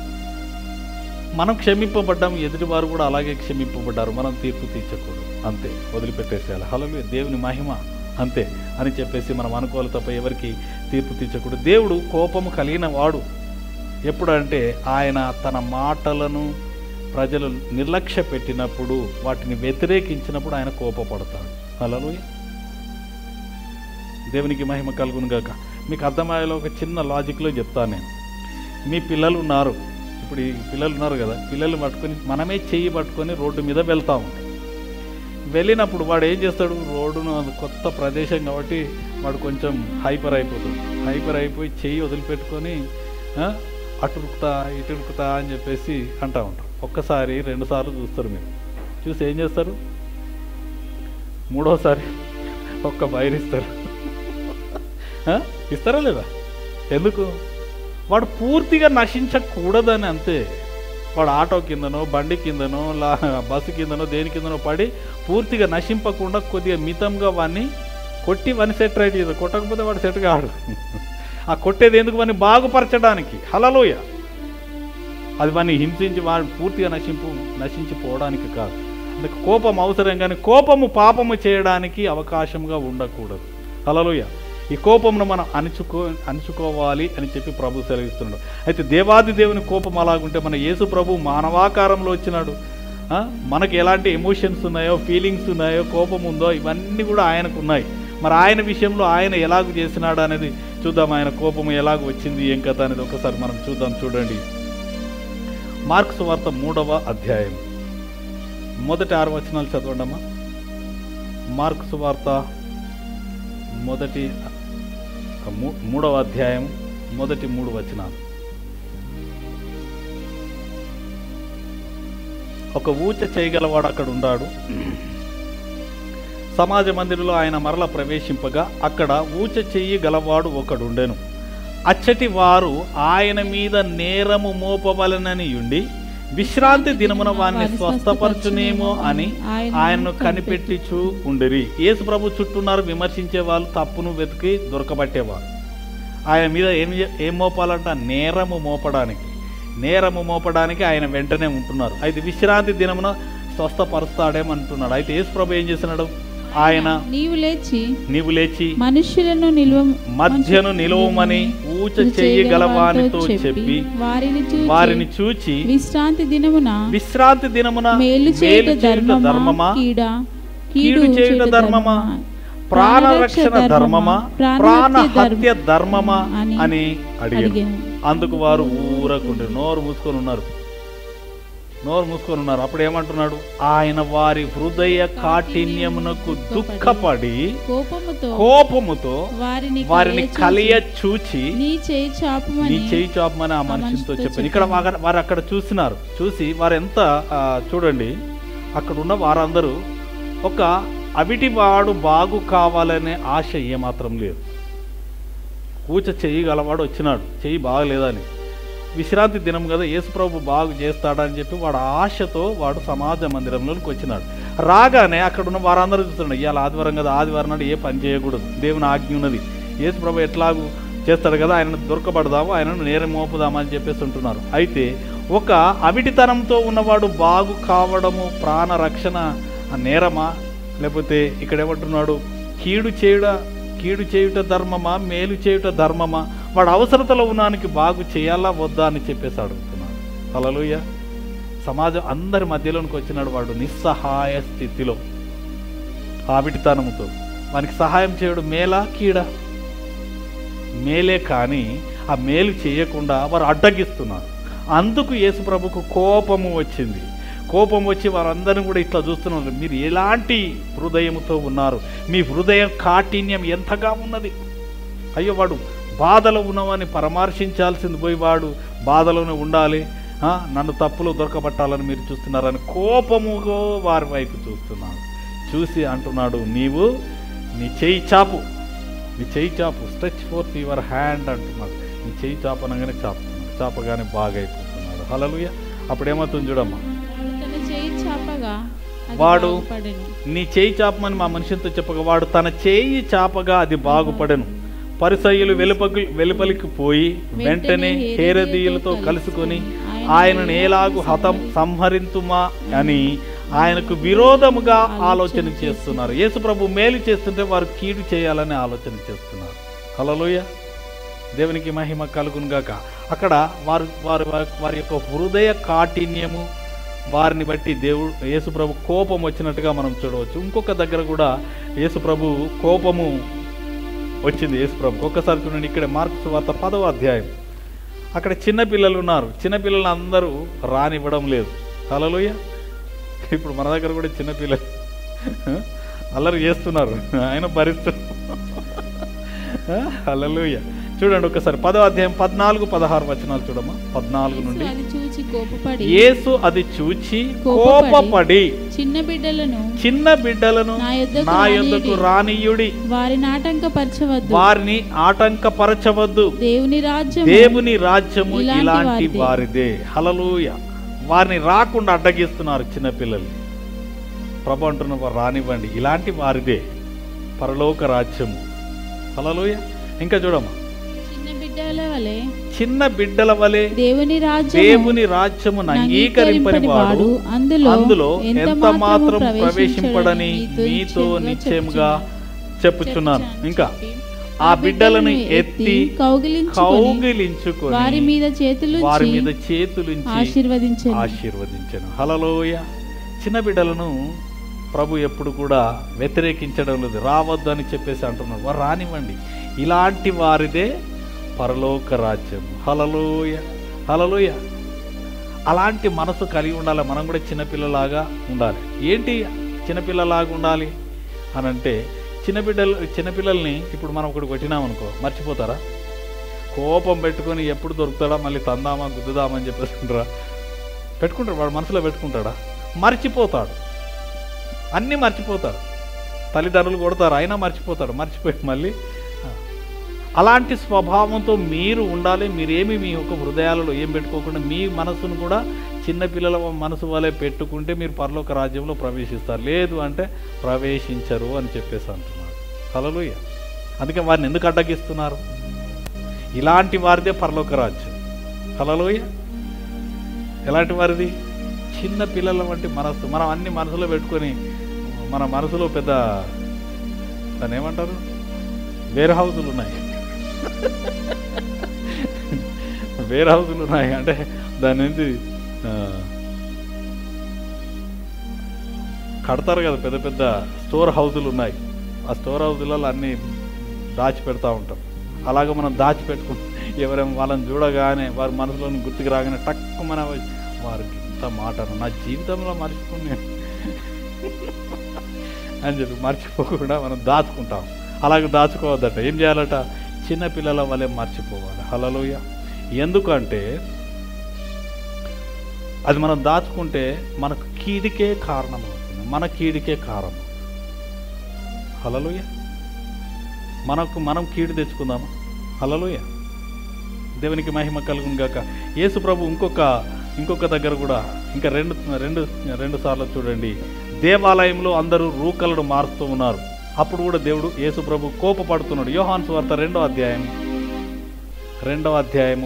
మనం క్షమింపబడ్డాం ఎదుటివారు కూడా అలాగే క్షమింపబడ్డారు మనం తీర్పు తీర్చకూడదు అంతే వదిలిపెట్టేసేయాలి హలలు దేవుని మహిమ అంతే అని చెప్పేసి మనం అనుకోవాలి తప్ప ఎవరికి తీర్పు తీర్చకూడదు దేవుడు కోపము కలిగిన వాడు ఎప్పుడంటే ఆయన తన మాటలను ప్రజలు నిర్లక్ష్య పెట్టినప్పుడు వాటిని వ్యతిరేకించినప్పుడు ఆయన కోపపడతాడు హలలు దేవునికి మహిమ కలుగును గాక మీకు అర్థమయ్యేలా ఒక చిన్న లాజిక్లో చెప్తాను నేను మీ పిల్లలు ఉన్నారు ఇప్పుడు ఈ పిల్లలు ఉన్నారు కదా పిల్లలు పట్టుకొని మనమే చెయ్యి పట్టుకొని రోడ్డు మీద వెళ్తాము వెళ్ళినప్పుడు వాడు ఏం చేస్తాడు రోడ్డును అది కొత్త ప్రదేశం కాబట్టి వాడు కొంచెం హైపర్ అయిపోతాడు హైపర్ అయిపోయి చెయ్యి వదిలిపెట్టుకొని ఆ, అటు ఉరుకుతా ఇటు ఉరుకుతా అని చెప్పేసి అంటా ఉంటారు ఒక్కసారి రెండు సార్లు చూస్తారు మీరు చూసి ఏం చేస్తారు మూడోసారి ఒక్క బైర్ ఇస్తారు ఆ? ఇస్తారా లేదా ఎందుకు వాడు పూర్తిగా నశించకూడదని అంతే వాడు ఆటో కిందనో బండి కిందనో లా బస్సు కిందనో దేని కిందనో పడి పూర్తిగా నశింపకుండా కొద్దిగా మితంగా వాడిని కొట్టి వాడిని సెట్ రైట్ చేస్తారు కొట్టకపోతే వాడు సెట్ కాడు ఆ కొట్టేది ఎందుకు వాడిని బాగుపరచడానికి హలలోయ అది వాడిని హింసించి వాడు పూర్తిగా నశింపు నశించిపోవడానికి కాదు అందుకే కోపం అవసరం కానీ కోపము పాపము చేయడానికి అవకాశంగా ఉండకూడదు హలలోయ ఈ కోపమును మనం అణుచుకో అణుచుకోవాలి అని చెప్పి ప్రభు సెలవిస్తున్నాడు అయితే దేవాది దేవుని కోపం అలాగుంటే మన యేసు ప్రభు మానవాకారంలో వచ్చినాడు ఆ? మనకి ఎలాంటి ఎమోషన్స్ ఉన్నాయో ఫీలింగ్స్ ఉన్నాయో కోపం ఉందో ఇవన్నీ కూడా ఆయనకు ఉన్నాయి మరి ఆయన విషయంలో ఆయన ఎలాగ చేసినాడు అనేది చూద్దాం ఆయన కోపం ఎలాగ వచ్చింది ఏం కథ అనేది ఒకసారి మనం చూద్దాం చూడండి మార్క్స్ వార్త మూడవ అధ్యాయం మొదటి ఆరు వచనాలు చదవండమ్మా మార్క్స్ వార్త మొదటి మూ- మూడవ అధ్యాయం మొదటి మూడు వచనాలు ఒక ఊచ చేయగలవాడు అక్కడ ఉన్నాడు సమాజ మందిరంలో ఆయన మరల ప్రవేశింపగా అక్కడ ఊచ చెయ్యి గలవాడు ఒకడుండెను అచ్చటి వారు ఆయన మీద నేరము మోపవలనని ఉండి విశ్రాంతి దినమున వారిని స్వస్థపరచునేమో అని ఆయనను ఆయన్ను కనిపెట్టిచూ ఉండిరి యేసు ప్రభు చుట్టూన్నారు విమర్శించే వాళ్ళు తప్పును వెతికి దొరకబట్టేవారు ఆయన మీద ఏం చే- ఏం మోపాలంట నేరము మోపడానికి నేరము మోపడానికి ఆయన వెంటనే ఉంటున్నారు అయితే విశ్రాంతి దినమున స్వస్థపరుస్తాడేమంటున్నాడు అయితే యేసు ప్రభు ఏం చేస్తున్నాడు ఆయన నీవు లేచి నీవు లేచి మనుష్యులను నిల్వ మధ్యను నిలవమని ఊచ చెయ్యగలవానితో చెప్పి వారిని చూచి వారిని చూచి విశ్రాంతి దినమున విశ్రాంతి దినమున మేలు చేయుట ధర్మమా ధర్మమా కీడ కీడు చేయుట ధర్మమా ప్రాణరక్షణ ధర్మమా ప్రాణ హత్య ధర్మమా అని అడిగారు అడిగాను అందుకు వారు ఊరకుండి నోరు మూసుకొని ఉన్నారు నోరు మూసుకొని ఉన్నారు అప్పుడు ఏమంటున్నాడు ఆయన వారి హృదయ కాఠిన్యమునకు దుఃఖపడి కోపముతో కోపముతో వారిని వారిని కలియ కలియ చూచి నీ చేయి నీ చాపమని చేయి చాపమని ఆ మనిషితో మనిషితో చెప్పాను ఇక్కడ వాగ- వారు అక్కడ చూసినారు చూసి వారు ఎంత ఆ, చూడండి అక్కడ ఉన్న వారందరూ ఒక అవిటివాడు బాగు కావాలనే ఆశ ఏమాత్రం లేదు కూచ చెయ్యి గలవాడు వచ్చినాడు చెయ్యి బాగలేదని విశ్రాంతి దినం కదా యేసుప్రభు బాగు చేస్తాడని చెప్పి వాడు ఆశతో వాడు సమాజ మందిరంలోకి వచ్చినాడు రాగానే అక్కడ ఉన్న వారందరూ చూస్తున్నాడు ఇవాళ ఆదివారం కదా ఆదివారం నాడు ఏ పని చేయకూడదు దేవుని ఆజ్ఞ ఉన్నది యేసుప్రభు ఎట్లాగూ చేస్తాడు కదా ఆయనను దొరకబడదాము ఆయనను నేరం మోపుదామని చెప్పేసి ఉంటున్నారు అయితే ఒక అవిటితనంతో ఉన్నవాడు బాగు కావడము ప్రాణ రక్షణ ఆ నేరమా లేకపోతే ఇక్కడ ఏమంటున్నాడు కీడు చేయుట కీడు చేయుట ధర్మమా మేలు చేయుట ధర్మమా వాడు అవసరతలో ఉన్నానికి బాగు చేయాలా వద్దా అని చెప్పేసి అడుగుతున్నాడు హల్లెలూయా సమాజం అందరి మధ్యలోనికి వచ్చినాడు వాడు నిస్సహాయ స్థితిలో ఆవిటితనముతో వానికి సహాయం చేయడం మేలా కీడా మేలే కానీ ఆ మేలు చేయకుండా వారు అడ్డగిస్తున్నారు అందుకు యేసుప్రభుకు కోపము వచ్చింది కోపం వచ్చి వారందరిని కూడా ఇట్లా చూస్తున్నారు మీరు ఎలాంటి హృదయముతో ఉన్నారు మీ హృదయ కాఠిన్యం ఎంతగా ఉన్నది అయ్యో వాడు బాధలో ఉన్నవాని పరామర్శించాల్సింది పోయి వాడు బాధలోనే ఉండాలి ఆ, నన్ను తప్పులు దొరకబట్టాలని మీరు చూస్తున్నారని కోపముగా వారి వైపు చూస్తున్నాడు చూసి అంటున్నాడు నీవు నీ చేయి చాపు నీ చేయి చాపు స్ట్రెచ్ ఫోర్త్ యువర్ హ్యాండ్ అంటున్నాడు నీ చేయి చాపు అనగానే చాపుతున్నాడు చాపగానే బాగా అయిపోతున్నాడు హలలుయ అప్పుడు ఏమవుతుంది చూడమ్మా వాడు తన చేయి చాపగా అది వాడు బాగుపడెను. నీ చేయి చాపమని మా మనిషితో చెప్పగా వాడు తన చేయి చాపగా అది బాగుపడెను పరిసయ్యులు వెలుపకి వెలుపలికి పోయి వెంటనే హేరదీయులతో కలుసుకొని ఆయనను ఎలాగు హతం సంహరింతుమా అని ఆయనకు విరోధముగా ఆలోచన చేస్తున్నారు యేసుప్రభు మేలు చేస్తుంటే వారు కీడు చేయాలని ఆలోచన చేస్తున్నారు హలోయ దేవునికి మహిమ కలుగును గాక అక్కడ వారు వారి వారి యొక్క హృదయ కాఠిన్యము వారిని బట్టి దేవుడు యేసుప్రభు కోపం వచ్చినట్టుగా మనం చూడవచ్చు ఇంకొక దగ్గర కూడా యేసుప్రభు కోపము వచ్చింది యేసుప్రభు ఒక్కసారి చూడండి ఇక్కడ మార్క్స్ వార్త పదవ అధ్యాయం అక్కడ చిన్న పిల్లలు ఉన్నారు చిన్న పిల్లలు అందరూ రానివ్వడం లేదు హలోయ ఇప్పుడు మన దగ్గర కూడా చిన్న పిల్లలు అల్లరి చేస్తున్నారు ఆయన భరిస్తున్నారు హలోయ చూడండి ఒకసారి పదో అధ్యాయం పద్నాలుగు పదహారు వచనాలు చూడమ్మా పద్నాలుగు నుండి యేసు అది చూచి కోపపడి యేసు అది చూచి కోపపడి, కోపపడి చిన్న బిడ్డలను చిన్న బిడ్డలను నా యొద్దకు నా యొద్దకు రానియుడి వారిని ఆటంకపరచవద్దు వారిని ఆటంకపరచవద్దు దేవుని రాజ్యం దేవుని రాజ్యము ఇలాంటి ఇలాంటి వారిదే. వారిదే హలలుయ వారిని రాకుండా అడ్డగిస్తున్నారు చిన్నపిల్లలు ప్రభు అంటున్న వారు రానివ్వండి ఇలాంటి వారిదే పరలోక రాజ్యము హలలుయ ఇంకా చూడమ్మా చిన్న బిడ్డల వలె చిన్న బిడ్డల వలె దేవుని రాజ్యం దేవుని రాజ్యమును అంగీకరింపని వాడు అందులో అందులో ఎంత ఎంత మాత్రం మాత్రము ప్రవేశింపడని మీతో నిశ్చయముగా చెప్పుచున్నాను ఇంకా ఆ బిడ్డలను ఎత్తి కౌగిలించుకొని కౌగిలించుకొని వారి మీద చేతులు వారి మీద చేతులుంచి ఆశీర్వదించండి ఆశీర్వదించను హలలోయ చిన్న బిడ్డలను ప్రభు ఎప్పుడు కూడా వ్యతిరేకించడం లేదు రావద్దు అని చెప్పేసి అంటున్నారు వారు రానివ్వండి ఇలాంటి వారిదే పరలోక రాజ్యం హలలోయ హలలోయ అలాంటి మనసు కలిగి ఉండాలి మనం కూడా చిన్నపిల్లలాగా ఉండాలి ఏంటి చిన్నపిల్లలాగా ఉండాలి అని అంటే చిన్నపిల్లలు చిన్నపిల్లల్ని ఇప్పుడు మనం ఒకటి కొట్టినామనుకో మర్చిపోతారా కోపం పెట్టుకొని ఎప్పుడు దొరుకుతాడా మళ్ళీ తందామా గుద్దుదామా అని చెప్పేసుకుంటారా పెట్టుకుంటాడు వాడు మనసులో పెట్టుకుంటాడా మర్చిపోతాడు అన్నీ మర్చిపోతాడు తల్లిదండ్రులు కొడతారు అయినా మర్చిపోతాడు మర్చిపోయి మళ్ళీ ఆ. అలాంటి స్వభావంతో మీరు ఉండాలి మీరేమి మీ యొక్క హృదయాలలో ఏం పెట్టుకోకుండా మీ మనసును కూడా చిన్నపిల్లల మనసు వలె పెట్టుకుంటే మీరు పరలోక రాజ్యంలో ప్రవేశిస్తారు లేదు అంటే ప్రవేశించరు అని చెప్పేసి అంటున్నాడు హలలుయ అందుకే వారిని ఎందుకు అడ్డగిస్తున్నారు ఇలాంటి వారిదే పరలోక రాజ్యం హలలోయ ఎలాంటి వారిది చిన్న పిల్లల వంటి మనస్సు మనం అన్ని మనసులో పెట్టుకొని మన మనసులో పెద్ద దాన్ని ఏమంటారు వేర్ హౌజులు ఉన్నాయి వేర్ హౌజులు ఉన్నాయి అంటే దాని నుంచి ఆ, కడతారు కదా పెద్ద పెద్ద స్టోర్ హౌజులు ఉన్నాయి ఆ స్టోర్ హౌజులలో అన్నీ దాచి పెడతా ఉంటాం అలాగే మనం దాచి పెట్టుకుంటాం ఎవరైనా వాళ్ళని చూడగానే వారి మనసులోని గుర్తుకు రాగానే టక్కు మన వారికి ఇంత మాట నా జీవితంలో మర్చిపోయి అని చెప్పి మర్చిపోకుండా మనం దాచుకుంటాం అలాగే దాచుకోవద్దట ఏం చేయాలట చిన్న పిల్లల వలె మర్చిపోవాలి హలలోయ ఎందుకంటే అది మనం దాచుకుంటే మనకు కీడికే కారణం అవుతుంది మన కీడికే కారణం హలలోయ మనకు మనం కీడు తెచ్చుకుందామా హలలోయ దేవునికి మహిమ కలుగును గాక యేసు ప్రభు ఇంకొక ఇంకొక దగ్గర కూడా ఇంకా రెండు రెండు రెండు సార్లు చూడండి దేవాలయంలో అందరూ రూకలను మారుస్తూ ఉన్నారు అప్పుడు కూడా దేవుడు యేసు ప్రభు కోపపడుతున్నాడు యోహాన్ సువార్త రెండో అధ్యాయం రెండవ అధ్యాయము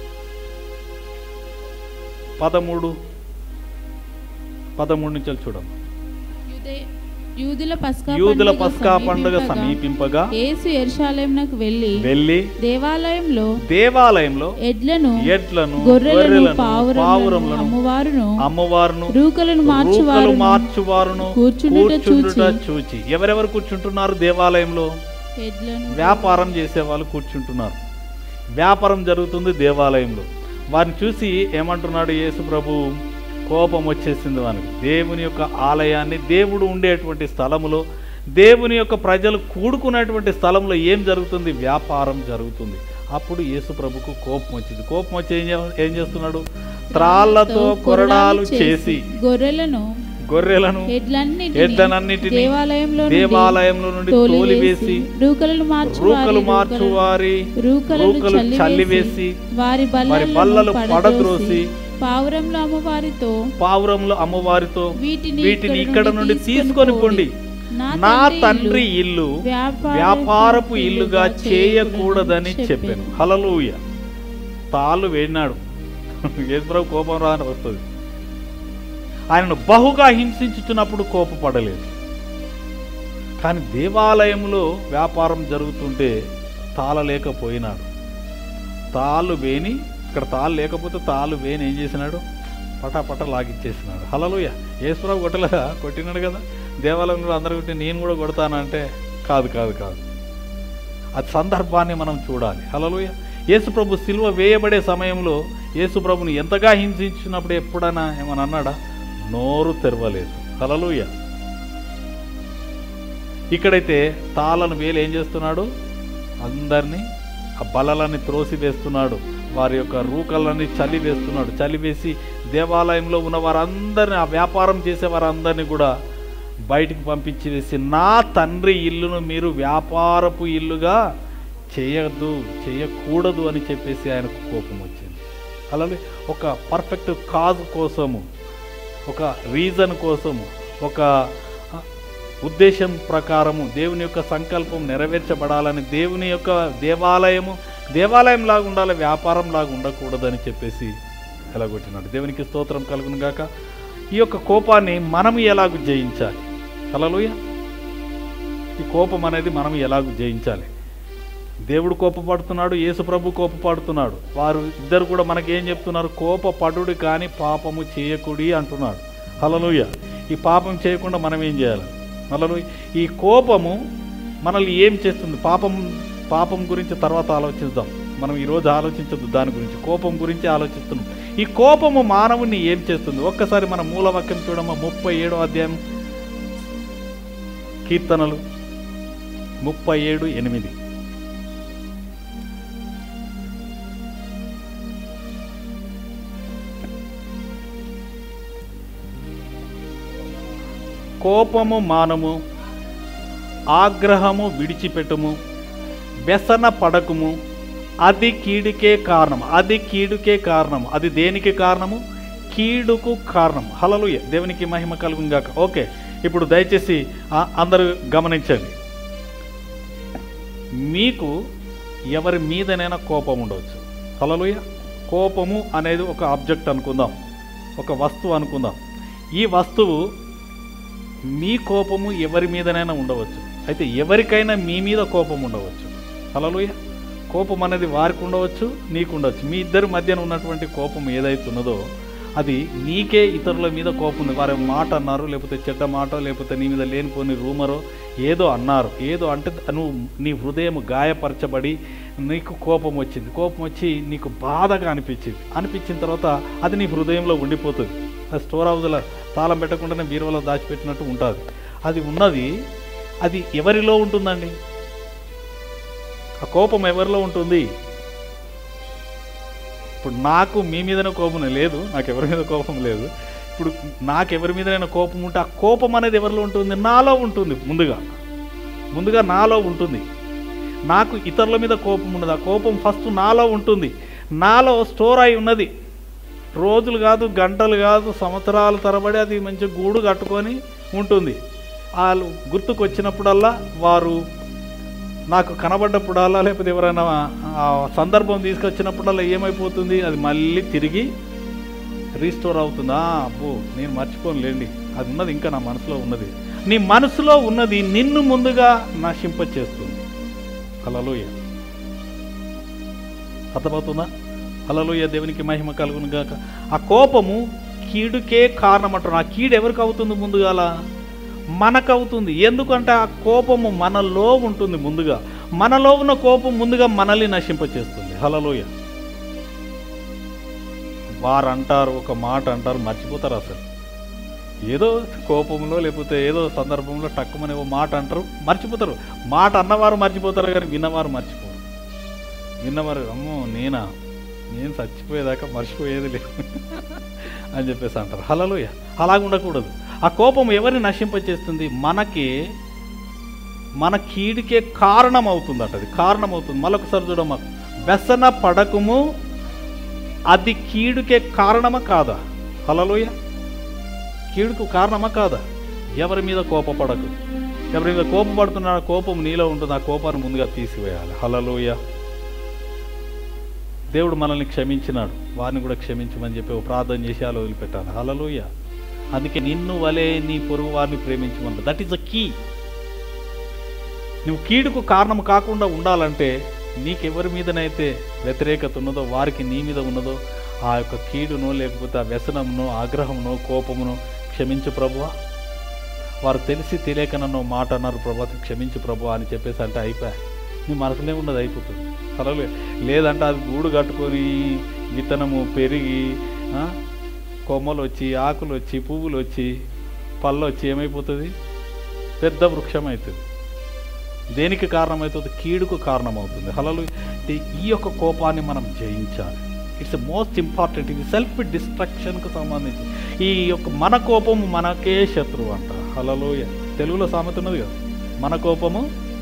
పదమూడు పదమూడు నుంచి చూడం యూదే- యూదుల పస్కా యూదుల పండుగ పస్కా పండుగ సమీపింపగా సమీపింపగా యేసు ఎరుషాలేమునకు వెళ్ళి వెళ్ళి దేవాలయంలో దేవాలయంలో ఎడ్లను ఎడ్లను గొర్రెలను గొర్రెలను పావురములను పావురములను అమ్మవారును అమ్మవారును రూకలను రూకలు మార్చువారు మార్చువారును కూర్చుండుట కూర్చుండుట చూచి ఎవరెవరు కూర్చుంటున్నారు దేవాలయంలో ఎడ్లను వ్యాపారం చేసే వాళ్ళు కూర్చుంటున్నారు వ్యాపారం జరుగుతుంది దేవాలయంలో వారిని చూసి ఏమంటున్నాడు యేసు ప్రభు కోపం వచ్చేసింది వానికి దేవుని యొక్క ఆలయాన్ని దేవుడు ఉండేటువంటి స్థలములో దేవుని యొక్క ప్రజలు కూడుకున్నటువంటి స్థలంలో ఏం జరుగుతుంది వ్యాపారం జరుగుతుంది అప్పుడు యేసు ప్రభుకు కోపం వచ్చింది కోపం వచ్చి ఏం చే- ఏం చేస్తున్నాడు త్రాళ్లతో కొరడాలు చేసి గొర్రెలను గొర్రెలను ఎడ్లన్నిటిని ఎడ్లనన్నిటిని దేవాలయంలో నుండి దేవాలయంలో నుండి తోలివేసి రూకలను మార్చు రూకలు మార్చువారి రూకలను రూకలు చల్లివేసి వారి వారి బల్లలను బల్లలు పడద్రోసి పడద్రోసి పావురంలో అమ్మవారితో పావురంలో అమ్మవారితో వీటిని వీటిని ఇక్కడ నుండి తీసుకొని పోండి నా తండ్రి ఇల్లు వ్యాపారపు ఇల్లుగా చేయకూడదని చెప్పాను హలలుయ తాళ్ళు వేడినాడు యేసుప్రభు కోపం రాని వస్తుంది ఆయనను బహుగా హింసించుతున్నప్పుడు కోపపడలేదు కానీ దేవాలయంలో వ్యాపారం జరుగుతుంటే తాళలేకపోయినాడు తాళ్ళు వేని ఇక్కడ తాళ్ళు లేకపోతే తాళ్ళు వేని ఏం చేసినాడు పటాపట లాగిచ్చేసినాడు హలలుయ యేసుప్రభు కొట్టలేదా కొట్టినాడు కదా దేవాలయంలో అందరూ కొట్టి నేను కూడా కొడతానంటే కాదు కాదు కాదు అది సందర్భాన్ని మనం చూడాలి హలలుయ యేసుప్రభు సిలువ వేయబడే సమయంలో యేసుప్రభుని ఎంతగా హింసించినప్పుడు ఎప్పుడైనా ఏమని అన్నాడా నోరు తెరవలేదు హలలుయ ఇక్కడైతే తాళను వేలు ఏం చేస్తున్నాడు అందరినీ ఆ బలలని త్రోసి వేస్తున్నాడు వారి యొక్క రూకలని చలి వేస్తున్నాడు చలి వేసి దేవాలయంలో ఉన్న వారందరిని ఆ వ్యాపారం చేసే వారందరినీ కూడా బయటికి పంపించి వేసి నా తండ్రి ఇల్లును మీరు వ్యాపారపు ఇల్లుగా చేయొద్దు చేయకూడదు అని చెప్పేసి ఆయనకు కోపం వచ్చింది అలాగే ఒక పర్ఫెక్ట్ కాజ్ కోసము ఒక రీజన్ కోసము ఒక ఆ, ఉద్దేశం ప్రకారము దేవుని యొక్క సంకల్పం నెరవేర్చబడాలని దేవుని యొక్క దేవాలయము దేవాలయం లాగా ఉండాలి వ్యాపారం లాగా ఉండకూడదని చెప్పేసి ఎలాగొట్టినాడు దేవునికి స్తోత్రం కలుగును గాక ఈ యొక్క కోపాన్ని మనం ఎలాగూ జయించాలి హల్లెలూయా ఈ కోపం అనేది మనం ఎలాగూ జయించాలి దేవుడు కోపపడుతున్నాడు యేసు ప్రభు కోపపడుతున్నాడు వారు ఇద్దరు కూడా మనకి ఏం చెప్తున్నారు కోపపడుడు కానీ పాపము చేయకుడి అంటున్నాడు హలలుయ ఈ పాపం చేయకుండా మనం ఏం చేయాలి హలలుయ ఈ కోపము మనల్ని ఏం చేస్తుంది పాపం పాపం గురించి తర్వాత ఆలోచిద్దాం మనం ఈరోజు ఆలోచించద్దు దాని గురించి కోపం గురించి ఆలోచిస్తున్నాం ఈ కోపము మానవుని ఏం చేస్తుంది ఒక్కసారి మన మూలవాక్యం చూడమ్మా ముప్పై ఏడో అధ్యాయం కీర్తనలు ముప్పై ఏడు ఎనిమిది కోపము మానము ఆగ్రహము విడిచిపెట్టుము వ్యసన పడకుము అది కీడుకే కారణం అది కీడుకే కారణం అది దేనికి కారణము కీడుకు కారణం హలలుయ దేవునికి మహిమ కలుగును గాక ఓకే ఇప్పుడు దయచేసి ఆ, అందరూ గమనించండి మీకు ఎవరి మీదనైనా కోపం ఉండవచ్చు హలలుయ కోపము అనేది ఒక ఆబ్జెక్ట్ అనుకుందాం ఒక వస్తువు అనుకుందాం ఈ వస్తువు మీ కోపము ఎవరి మీదనైనా ఉండవచ్చు అయితే ఎవరికైనా మీ మీద కోపం ఉండవచ్చు హలలుయ కోపం అనేది వారికి ఉండవచ్చు నీకు ఉండవచ్చు మీ ఇద్దరి మధ్యన ఉన్నటువంటి కోపం ఏదైతే ఉన్నదో అది నీకే ఇతరుల మీద కోపం ఉంది వారి మాట అన్నారు లేకపోతే చెడ్డ మాట లేకపోతే నీ మీద లేనిపోని రూమరో ఏదో అన్నారు ఏదో అంటే నువ్వు నీ హృదయం గాయపరచబడి నీకు కోపం వచ్చింది కోపం వచ్చి నీకు బాధగా అనిపించింది అనిపించిన తర్వాత అది నీ హృదయంలో ఉండిపోతుంది అది స్టోర్ హౌస్లో తాళం పెట్టకుండానే బీరువాలో దాచిపెట్టినట్టు ఉంటుంది అది ఉన్నది అది ఎవరిలో ఉంటుందండి ఆ కోపం ఎవరిలో ఉంటుంది ఇప్పుడు నాకు మీ మీదనే కోపం లేదు నాకు ఎవరి మీద కోపం లేదు ఇప్పుడు నాకు ఎవరి మీదనైనా కోపం ఉంటే ఆ కోపం అనేది ఎవరిలో ఉంటుంది నాలో ఉంటుంది ముందుగా ముందుగా నాలో ఉంటుంది నాకు ఇతరుల మీద కోపం ఉండదు ఆ కోపం ఫస్ట్ నాలో ఉంటుంది నాలో స్టోర్ అయి ఉన్నది రోజులు కాదు గంటలు కాదు సంవత్సరాల తరబడి అది మంచి గూడు కట్టుకొని ఉంటుంది వాళ్ళు గుర్తుకు వచ్చినప్పుడల్లా వారు నాకు కనబడ్డప్పుడల్లా లేకపోతే ఎవరైనా ఆ సందర్భం తీసుకొచ్చినప్పుడల్లా ఏమైపోతుంది అది మళ్ళీ తిరిగి రీస్టోర్ అవుతుందా అబ్బో నేను మర్చిపోనులేండి అది ఉన్నది ఇంకా నా మనసులో ఉన్నది నీ మనసులో ఉన్నది నిన్ను ముందుగా నశింప చేస్తుంది హలలోయ అర్థమవుతుందా హలలోయ దేవునికి మహిమ కలుగును గాక ఆ కోపము కీడుకే కారణం అంటారు ఆ కీడు ఎవరికి అవుతుంది ముందుగాల మనకు అవుతుంది ఎందుకంటే ఆ కోపము మనలో ఉంటుంది ముందుగా మనలో ఉన్న కోపం ముందుగా మనల్ని నశింపచేస్తుంది హలలోయ వారు అంటారు ఒక మాట అంటారు మర్చిపోతారు అసలు ఏదో కోపంలో లేకపోతే ఏదో సందర్భంలో టక్కుమని ఓ మాట అంటారు మర్చిపోతారు మాట అన్నవారు మర్చిపోతారు కానీ విన్నవారు మర్చిపోరు విన్నవారు అమ్మో నేనా నేను చచ్చిపోయేదాకా మర్చిపోయేది లేదు అని చెప్పేసి అంటారు హలలోయ అలాగ ఉండకూడదు ఆ కోపం ఎవరిని నశింపచేస్తుంది మనకి మన కీడికే కారణం అవుతుందట అది కారణం అవుతుంది మరొకసారి చూడమ్మా వ్యసన పడకము అది కీడుకే కారణమా కాదా హలలోయ కీడుకు కారణమా కాదా ఎవరి మీద కోపపడకు ఎవరి మీద కోపపడుతున్న కోపం నీలో ఉంటుంది ఆ కోపాన్ని ముందుగా తీసివేయాలి హలలోయ దేవుడు మనల్ని క్షమించినాడు వారిని కూడా క్షమించమని చెప్పి ఓ ప్రార్థన చేసి అలా వదిలిపెట్టాలి హలలోయ అందుకే నిన్ను వలే నీ పొరుగు వారిని ప్రేమించమన్నారు దట్ ఈస్ అ కీ నువ్వు కీడుకు కారణం కాకుండా ఉండాలంటే నీకెవరి మీదనైతే వ్యతిరేకత ఉన్నదో వారికి నీ మీద ఉన్నదో ఆ యొక్క కీడును లేకపోతే ఆ వ్యసనంను ఆగ్రహంను కోపమును క్షమించు ప్రభువా వారు తెలిసి తెలియక నన్ను ఓ మాట అన్నారు ప్రభా క్షమించు ప్రభు అని చెప్పేసి అంటే అయిపోయా నీ మనసులో ఉన్నది అయిపోతుంది సరే లేదంటే అది గూడు కట్టుకొని విత్తనము పెరిగి ఆ, కొమ్మలు వచ్చి ఆకులు వచ్చి పువ్వులు వచ్చి పళ్ళు వచ్చి ఏమైపోతుంది పెద్ద వృక్షం అవుతుంది దేనికి కారణమవుతుంది కీడుకు కారణమవుతుంది హలలు ఈ- ఈ యొక్క కోపాన్ని మనం జయించాలి ఇట్స్ మోస్ట్ ఇంపార్టెంట్ ఇది సెల్ఫ్ డిస్ట్రక్షన్కు సంబంధించి ఈ యొక్క మన కోపము మనకే శత్రువు అంట హలలోయ తెలుగులో సామెత ఉన్నది కదా మన కోపము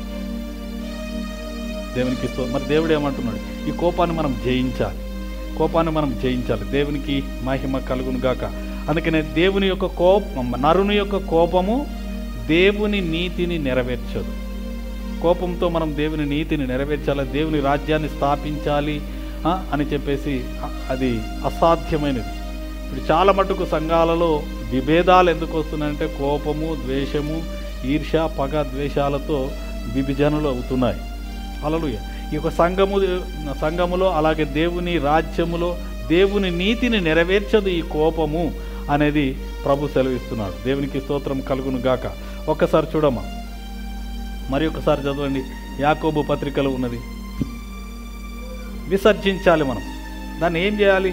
దేవునికి ఇస్తూ మరి దేవుడు ఏమంటున్నాడు ఈ కోపాన్ని మనం జయించాలి కోపాన్ని మనం జయించాలి దేవునికి మహిమ కలుగును గాక అందుకనే దేవుని యొక్క కోపం నరుని యొక్క కోపము దేవుని నీతిని నెరవేర్చదు కోపంతో మనం దేవుని నీతిని నెరవేర్చాలి దేవుని రాజ్యాన్ని స్థాపించాలి ఆ, అని చెప్పేసి అ- అది అసాధ్యమైనది ఇప్పుడు చాలా మటుకు సంఘాలలో విభేదాలు ఎందుకు వస్తున్నాయంటే కోపము ద్వేషము ఈర్ష్య పగ ద్వేషాలతో విభజనలు అవుతున్నాయి అలలుయ ఈ యొక్క సంఘము సంఘములో అలాగే దేవుని రాజ్యములో దేవుని నీతిని నెరవేర్చదు ఈ కోపము అనేది ప్రభు సెలవిస్తున్నాడు దేవునికి స్తోత్రం కలుగును గాక ఒక్కసారి చూడమ్మా మరి ఒకసారి చదవండి యాకోబు పత్రికలో ఉన్నది విసర్జించాలి మనం దాన్ని ఏం చేయాలి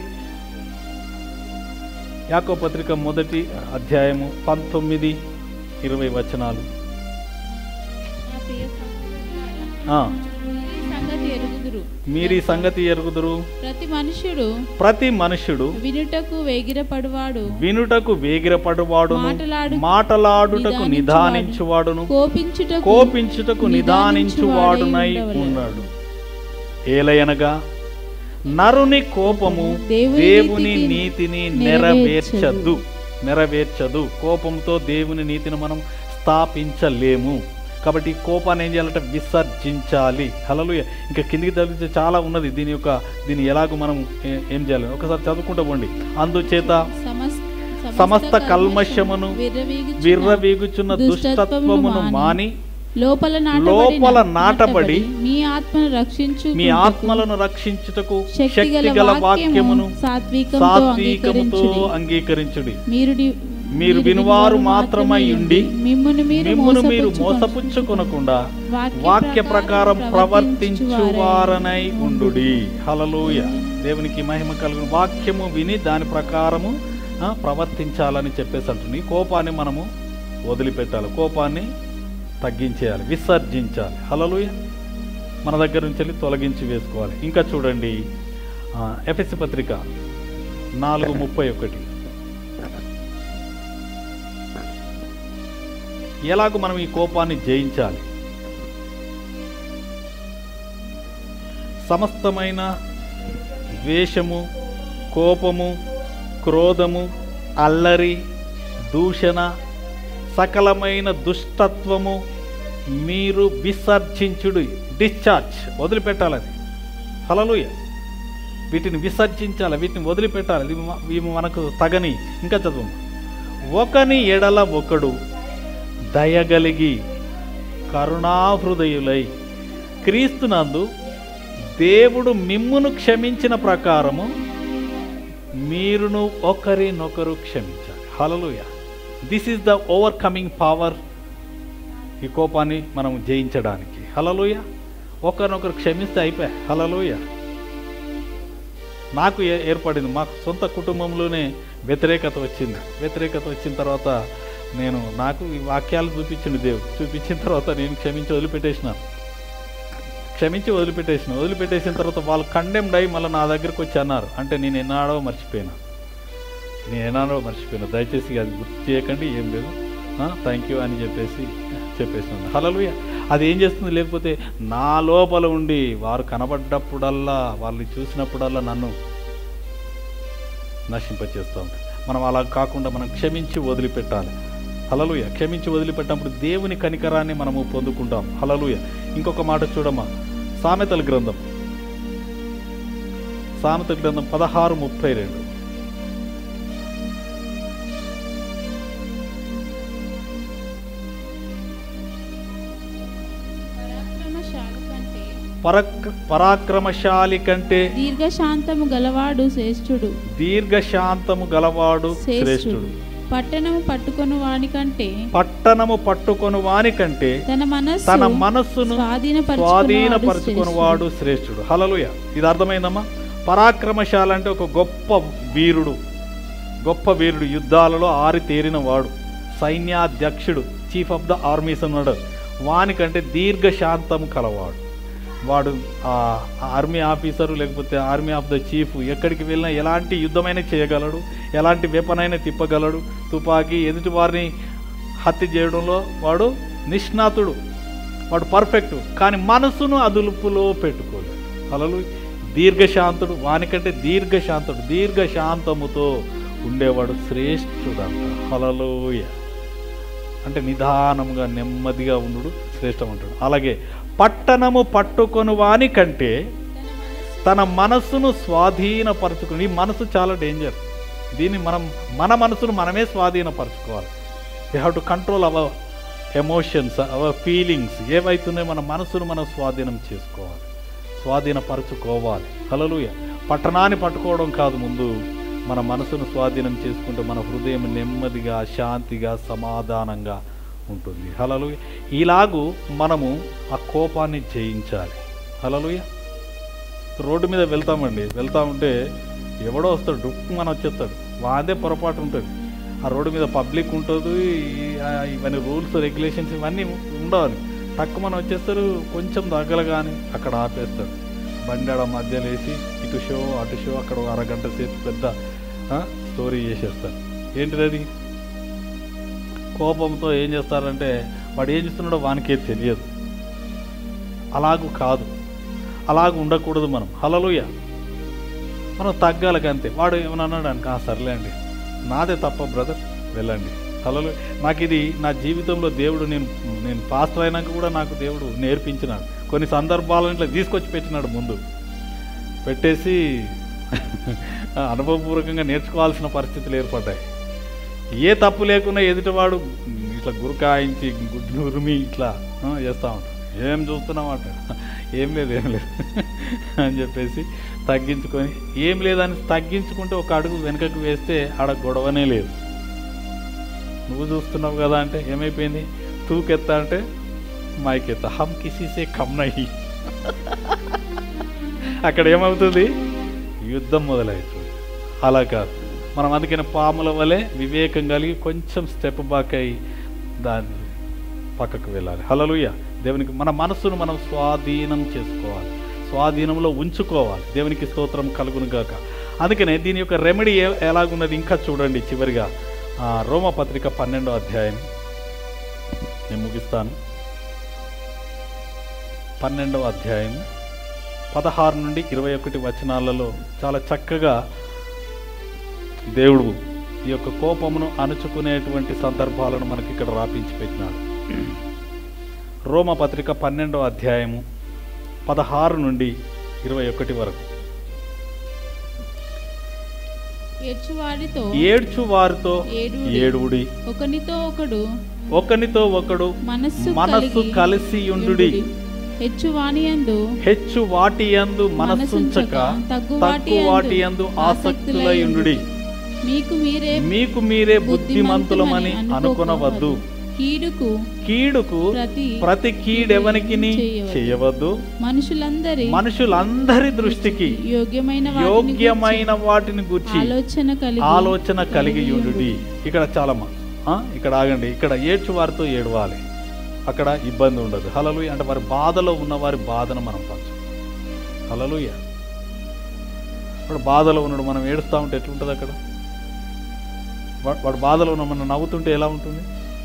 యాకో పత్రిక మొదటి అధ్యాయము పంతొమ్మిది ఇరవై వచనాలు నా ప్రియ సహోదరులారా, ఆ, ఈ సంగతి ఎరుగుదురు మీరు ఈ సంగతి ఎరుగుదురు ప్రతి మనుష్యుడు ప్రతి మనుష్యుడు వినుటకు వేగిరపడువాడు వినుటకు వేగిరపడువాడును మాటలాడు- మాటలాడుటకు నిదానించువాడు. నిదానించువాడును కోపించుటకు కోపించుటకు నిదానించువాడునై నిదానించువాడై ఉన్నాడు ఏలయనగా నరుని కోపము దేవుని దేవుని నీతికి నీతిని నెరవేర్చదు. నెరవేర్చదు నెరవేర్చదు కోపంతో దేవుని నీతిని మనం స్థాపించలేము కాబట్టి ఈ కోపాన్ని ఏం చేయాలంటే విసర్జించాలి హలలు ఇంకా కిందికి తగ్గితే చాలా ఉన్నది దీని యొక్క దీన్ని ఎలాగో మనం ఏ- ఏం చేయాలి ఒకసారి చదువుకుంటూ పోండి అందుచేత సమస్- సమస్త కల్మషమును విర్రవీగుచున్న విర్రవీగుచున్న దుష్టత్వమును మాని లోపల లోపల నాటబడి మీ ఆత్మను రక్షించు మీ ఆత్మలను రక్షించుటకు శక్తిగల శక్తిగల వాక్యమును సాత్వికంతో సాత్వికముతో అంగీకరించుడి అంగీకరించుడి మీరు డి- మీరు వినువారు మాత్రమై ఉండి మిమ్మును మీరు మిమ్మును మీరు మోసపుచ్చుకొను. మోసపుచ్చుకొనకుండా వాక్య వాక్య ప్రకారం ప్రవర్తించువారై ప్రవర్తించువారనై ఉండుడి హలలోయ దేవునికి మహిమ కలుగు వాక్యము విని దాని ప్రకారము ఆ, ప్రవర్తించాలని చెప్పేసి అంటుంది ఈ కోపాన్ని మనము వదిలిపెట్టాలి కోపాన్ని తగ్గించేయాలి విసర్జించాలి హలలోయ మన దగ్గర నుంచి వెళ్ళి తొలగించి వేసుకోవాలి ఇంకా చూడండి ఎఫ్ఎస్సి పత్రిక నాలుగు ముప్పై ఒకటి ఎలాగో మనం ఈ కోపాన్ని జయించాలి సమస్తమైన ద్వేషము కోపము క్రోధము అల్లరి దూషణ సకలమైన దుష్టత్వము మీరు విసర్జించుడు డిశ్చార్జ్ వదిలిపెట్టాలని హలలుయ వీటిని విసర్జించాలి వీటిని వదిలిపెట్టాలి ఇవి మ- ఇవి మనకు తగని ఇంకా చదువు ఒకని ఎడల ఒకడు దయగలిగి కరుణాహృదయులై క్రీస్తునందు దేవుడు మిమ్మును క్షమించిన ప్రకారము మీరును ఒకరినొకరు క్షమించాలి హలలుయ this is the overcoming power ఈ కోపాన్ని మనం జయించడానికి హలలుయ ఒకరినొకరు క్షమిస్తే అయిపోయా హలలుయ నాకు ఏ- ఏర్పడింది మాకు సొంత కుటుంబంలోనే వ్యతిరేకత వచ్చింది వ్యతిరేకత వచ్చిన తర్వాత నేను నాకు ఈ వాక్యాలు చూపించింది దేవుడు చూపించిన తర్వాత నేను క్షమించి వదిలిపెట్టేసినాను క్షమించి వదిలిపెట్టేసిన వదిలిపెట్టేసిన తర్వాత వాళ్ళు కండెమ్డ్ అయ్యి మళ్ళీ నా దగ్గరికి వచ్చి అన్నారు అంటే నేను ఎన్నాడో మర్చిపోయినా నేను ఎన్నాడో మర్చిపోయినా దయచేసి అది గుర్తు చేయకండి ఏం లేదు థ్యాంక్ యూ అని చెప్పేసి చెప్పేసినాను హలలుయ అది ఏం చేస్తుంది లేకపోతే నా లోపల ఉండి వారు కనబడ్డప్పుడల్లా వాళ్ళని చూసినప్పుడల్లా నన్ను నశింపచేస్తూ ఉంటాయి మనం అలా కాకుండా మనం క్షమించి వదిలిపెట్టాలి హలలుయ క్షమించి వదిలిపెట్టినప్పుడు దేవుని కనికరాన్ని మనము పొందుకుంటాం హలలుయ ఇంకొక మాట చూడమ్మా సామెతల గ్రంథం సామెతల గ్రంథం పదహారు ముప్పై రెండు పరాక్రమశాలి కంటే పరక్ పరాక్రమశాలి కంటే దీర్ఘశాంతము గలవాడు శ్రేష్ఠుడు దీర్ఘశాంతము గలవాడు శ్రేష్ఠుడు శ్రేష్ఠుడు పట్టణము పట్టుకొని వాని కంటే పట్టణము పట్టుకొని వాని కంటే తన మనస్సు తన మనస్సును స్వాధీనపరచుకుని వాడు శ్రేష్ఠుడు హలలుయ ఇది అర్థమైందమ్మా పరాక్రమశాల అంటే ఒక గొప్ప వీరుడు గొప్ప వీరుడు యుద్ధాలలో ఆరితేరిన వాడు సైన్యాధ్యక్షుడు చీఫ్ ఆఫ్ ద ఆర్మీస్ అన్నాడు వానికంటే దీర్ఘశాంతం కలవాడు వాడు ఆ ఆర్మీ ఆఫీసరు లేకపోతే ఆర్మీ ఆఫ్ ద చీఫ్ ఎక్కడికి వెళ్ళినా ఎలాంటి యుద్ధమైనా చేయగలడు ఎలాంటి వెపనైనా తిప్పగలడు తుపాకీ ఎదుటి వారిని హత్య చేయడంలో వాడు నిష్ణాతుడు వాడు పర్ఫెక్ట్ కానీ మనసును అదుపులో పెట్టుకోలేదు అలలు దీర్ఘశాంతుడు వానికంటే దీర్ఘశాంతుడు దీర్ఘశాంతముతో ఉండేవాడు శ్రేష్ఠుడంట హలలోయ అంటే నిదానంగా నెమ్మదిగా ఉండు శ్రేష్టం అంటాడు అలాగే పట్టణము పట్టుకొని వాని కంటే తన మనస్సును స్వాధీనపరచుకుని ఈ మనసు చాలా డేంజర్ దీన్ని మనం మన మనసును మనమే స్వాధీనపరచుకోవాలి we have to control our emotions our feelings ఏవైతున్నాయో మన మనసును మనం స్వాధీనం చేసుకోవాలి స్వాధీనపరచుకోవాలి హలలుయ పట్టణాన్ని పట్టుకోవడం కాదు ముందు మన మనసును స్వాధీనం చేసుకుంటే మన హృదయం నెమ్మదిగా శాంతిగా సమాధానంగా ఉంటుంది హలలుయ ఇలాగూ మనము ఆ కోపాన్ని జయించాలి హలలుయ రోడ్డు మీద వెళ్తామండి వెళ్తా ఉంటే ఎవడో వస్తాడు డుక్కు మన వచ్చేస్తాడు వాదే పొరపాటు ఉంటుంది ఆ రోడ్డు మీద పబ్లిక్ ఉంటుంది ఈ- ఆ ఇవన్నీ రూల్స్ రెగ్యులేషన్స్ ఇవన్నీ ఉండవాలి తక్కువ మనం వచ్చేస్తారు కొంచెం దగ్గరగాని అక్కడ ఆపేస్తాడు బండి ఆడ మధ్యలో వేసి ఇటు షో అటు షో అక్కడ ఒక అరగంట సేపు పెద్ద ఆ, స్టోరీ చేసేస్తాడు ఏంటిది అది కోపంతో ఏం చేస్తారంటే వాడు ఏం చేస్తున్నాడో వానికే తెలియదు అలాగూ కాదు అలాగ ఉండకూడదు మనం హలలుయ మనం తగ్గాలి అంతే వాడు ఏమన్నా అన్నాడు అనుకో "ఆ, సర్లే అండి నాదే తప్ప బ్రదర్ వెళ్ళండి హలో నాకు ఇది నా జీవితంలో దేవుడు నేను నేను పాస్టర్ అయినాక కూడా నాకు దేవుడు నేర్పించినాడు కొన్ని సందర్భాలను ఇట్లా తీసుకొచ్చి పెట్టినాడు ముందు పెట్టేసి అనుభవపూర్వకంగా నేర్చుకోవాల్సిన పరిస్థితులు ఏర్పడ్డాయి ఏ తప్పు లేకుండా ఎదుటివాడు ఇట్లా గురకాయించి గుడ్లు ఉరిమి ఇట్లా ఆ, చేస్తా ఉంటాడు ఏం చూస్తున్నామాట ఏం లేదు ఏం లేదు అని చెప్పేసి తగ్గించుకొని ఏం లేదని తగ్గించుకుంటే ఒక అడుగు వెనుకకు వేస్తే ఆడ గొడవనే లేదు నువ్వు చూస్తున్నావు కదా అంటే ఏమైపోయింది తూకెత్తా అంటే మైకెత్తా హమ్ కిసీసే కమ్ నహి అక్కడ ఏమవుతుంది యుద్ధం మొదలవుతుంది అలా కాదు మనం అందుకని పాముల వలె వివేకం కలిగి కొంచెం స్టెప్ బాక్ అయ్యి దాన్ని పక్కకు వెళ్ళాలి హలలుయ దేవునికి మన మనస్సును మనం స్వాధీనం చేసుకోవాలి స్వాధీనంలో ఉంచుకోవాలి దేవునికి స్తోత్రం కలుగును గాక అందుకనే దీని యొక్క రెమెడీ ఏ ఎలాగున్నది ఇంకా చూడండి చివరిగా ఆ, రోమపత్రిక పన్నెండో అధ్యాయం నేను ముగిస్తాను పన్నెండవ అధ్యాయం పదహారు నుండి ఇరవై ఒకటి వచనాలలో చాలా చక్కగా దేవుడు ఈ యొక్క కోపమును అణుచుకునేటువంటి సందర్భాలను మనకి ఇక్కడ రాపించి పెట్టినాడు రోమపత్రిక పన్నెండవ అధ్యాయము పదహారు నుండి ఇరవై ఒకటి వరకు ఏడ్చువాడితో ఏడ్చు వారితో ఏడుడి. ఏడుడి ఒకనితో ఒకడు ఒకనితో ఒకడు మనస్సు మనస్సు కలిగి కలిసి ఉండుడి హెచ్చువాని యందు హెచ్చు వాటి యందు మనస్సుంచక తక్కువ వాటి యందు ఆసక్తులై ఉండుడి మీకు మీరే మీకు మీరే బుద్ధిమంతులమని అనుకొనవద్దు కీడుకు కీడుకు ప్రతి ప్రతి కీడెవనికి చేయవద్దు. చేయవద్దు మనుషులందరి మనుషులందరి దృష్టికి యోగ్యమైన వాటిని యోగ్యమైన వాటిని గూర్చి గుర్చి ఆలోచన కలిగి ఆలోచన కలిగి ఉండుడి ఇక్కడ చాలా మ- ఆ, ఇక్కడ ఆగండి ఇక్కడ ఏడ్చు వారితో ఏడవాలి అక్కడ ఇబ్బంది ఉండదు హలలుయ అంటే వారి బాధలో ఉన్న వారి బాధను మనం పంచు హలలుయ వాడు బాధలో ఉన్నాడు మనం ఏడుస్తూ ఉంటే ఎట్లుంటుంది అక్కడ వా- వాడు బాధలో ఉన్న మనం నవ్వుతుంటే ఎలా ఉంటుంది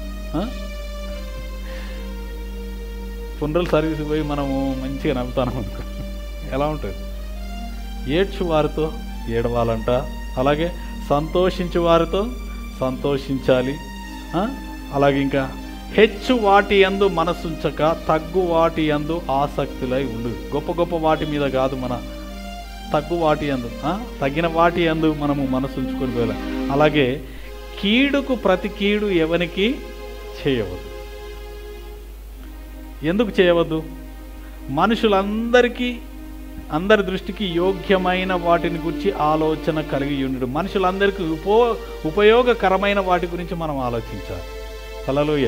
ఫునరల్ సర్వీస్ పోయి మనము మంచిగా నవ్వుతాను అనుకో ఎలా ఉంటుంది ఏడ్చు వారితో ఏడవాలంట అలాగే సంతోషించు వారితో సంతోషించాలి ఆ? అలాగే ఇంకా హెచ్చు వాటి యందు మనసుంచక తగ్గు వాటి యందు ఆసక్తులై ఉండు గొప్ప గొప్ప వాటి మీద కాదు మన తగ్గు వాటి యందు ఆ? తగిన వాటి యందు మనము మనసు ఉంచుకొని వెళ్ళాలి అలాగే కీడుకు ప్రతి కీడు ఎవనికి చేయవద్దు ఎందుకు చేయవద్దు మనుషులందరికీ అందరి దృష్టికి యోగ్యమైన వాటిని గురించి ఆలోచన కలిగి ఉండడు మనుషులందరికీ ఉపో ఉపయోగకరమైన వాటి గురించి మనం ఆలోచించాలి హలలోయ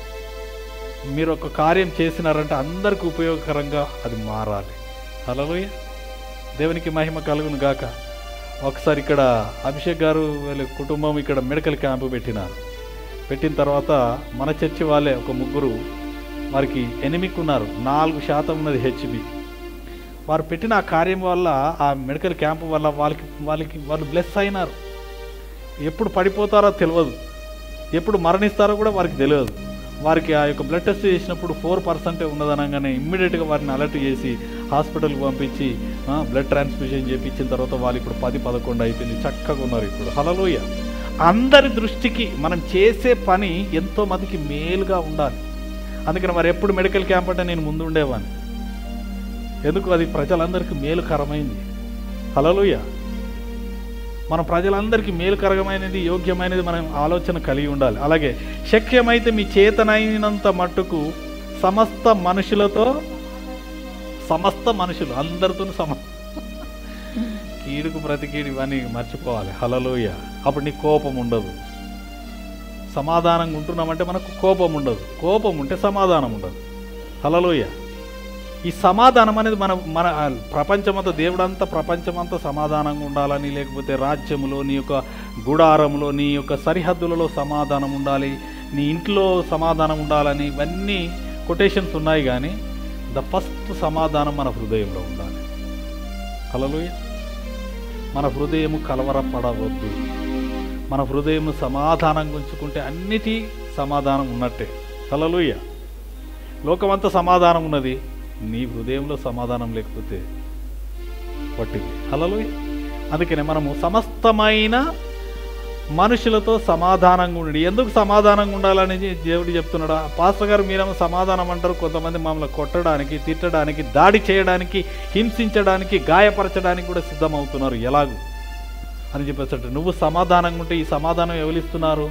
మీరు ఒక కార్యం చేసినారంటే అందరికి ఉపయోగకరంగా అది మారాలి హలలోయ దేవునికి మహిమ కలుగును గాక ఒకసారి ఇక్కడ అభిషేక్ గారు వీళ్ళ కుటుంబం ఇక్కడ మెడికల్ క్యాంపు పెట్టినారు పెట్టిన తర్వాత మన చర్చి వాళ్ళే ఒక ముగ్గురు వారికి ఎనిమికి ఉన్నారు నాలుగు శాతం ఉన్నది హెచ్బి వారు పెట్టిన ఆ కార్యం వల్ల ఆ మెడికల్ క్యాంప్ వల్ల వాళ్ళకి వాళ్ళకి వాళ్ళు బ్లెస్ అయినారు ఎప్పుడు పడిపోతారో తెలియదు ఎప్పుడు మరణిస్తారో కూడా వారికి తెలియదు వారికి ఆ యొక్క బ్లడ్ టెస్ట్ చేసినప్పుడు ఫోర్ పర్సెంటే ఉన్నదనగానే ఇమ్మీడియట్గా వారిని అలర్ట్ చేసి హాస్పిటల్కి పంపించి ఆ, బ్లడ్ ట్రాన్స్ఫ్యూజన్ చేయించిన తర్వాత వాళ్ళు ఇప్పుడు పది పదకొండు అయిపోయింది చక్కగా ఉన్నారు ఇప్పుడు హలలోయ అందరి దృష్టికి మనం చేసే పని ఎంతో మందికి మేలుగా ఉండాలి అందుకని మరి ఎప్పుడు మెడికల్ క్యాంప్ అంటే నేను ముందు ఉండేవాడిని ఎందుకు అది ప్రజలందరికీ మేలుకరమైంది హలలుయ మన ప్రజలందరికీ మేలుకరమైనది యోగ్యమైనది మనం ఆలోచన కలిగి ఉండాలి అలాగే శక్యమైతే మీ చేతనైనంత మట్టుకు సమస్త మనుషులతో సమస్త మనుషులు అందరితో సమ కీడుకు ప్రతి కీడు ఇవన్నీ మర్చిపోవాలి హలలోయ అప్పుడు నీ కోపం ఉండదు సమాధానంగా ఉంటున్నామంటే మనకు కోపం ఉండదు కోపం ఉంటే సమాధానం ఉండదు హలలోయ ఈ సమాధానం అనేది మన మన ప్రపంచమంతా దేవుడంతా ప్రపంచమంతా సమాధానంగా ఉండాలని లేకపోతే రాజ్యములో నీ యొక్క గుడారంలో నీ యొక్క సరిహద్దులలో సమాధానం ఉండాలి నీ ఇంట్లో సమాధానం ఉండాలని ఇవన్నీ కొటేషన్స్ ఉన్నాయి కానీ ద ఫస్ట్ సమాధానం మన హృదయంలో ఉండాలి హలలోయ మన హృదయము కలవరపడవద్దు మన హృదయం సమాధానంగా ఉంచుకుంటే అన్నిటి సమాధానం ఉన్నట్టే హలలుయ లోకమంతా సమాధానం ఉన్నది నీ హృదయంలో సమాధానం లేకపోతే పట్టింది హలలుయ అందుకనే మనము సమస్తమైన మనుషులతో సమాధానంగా ఉండి ఎందుకు సమాధానంగా ఉండాలని దేవుడు చెప్తున్నాడా పాస్టర్ గారు మీరేమో సమాధానం అంటారు కొంతమంది మమ్మల్ని కొట్టడానికి తిట్టడానికి దాడి చేయడానికి హింసించడానికి గాయపరచడానికి కూడా సిద్ధమవుతున్నారు ఎలాగూ అని చెప్పేసట నువ్వు సమాధానంగా ఉంటే ఈ సమాధానం ఎవరిస్తున్నారు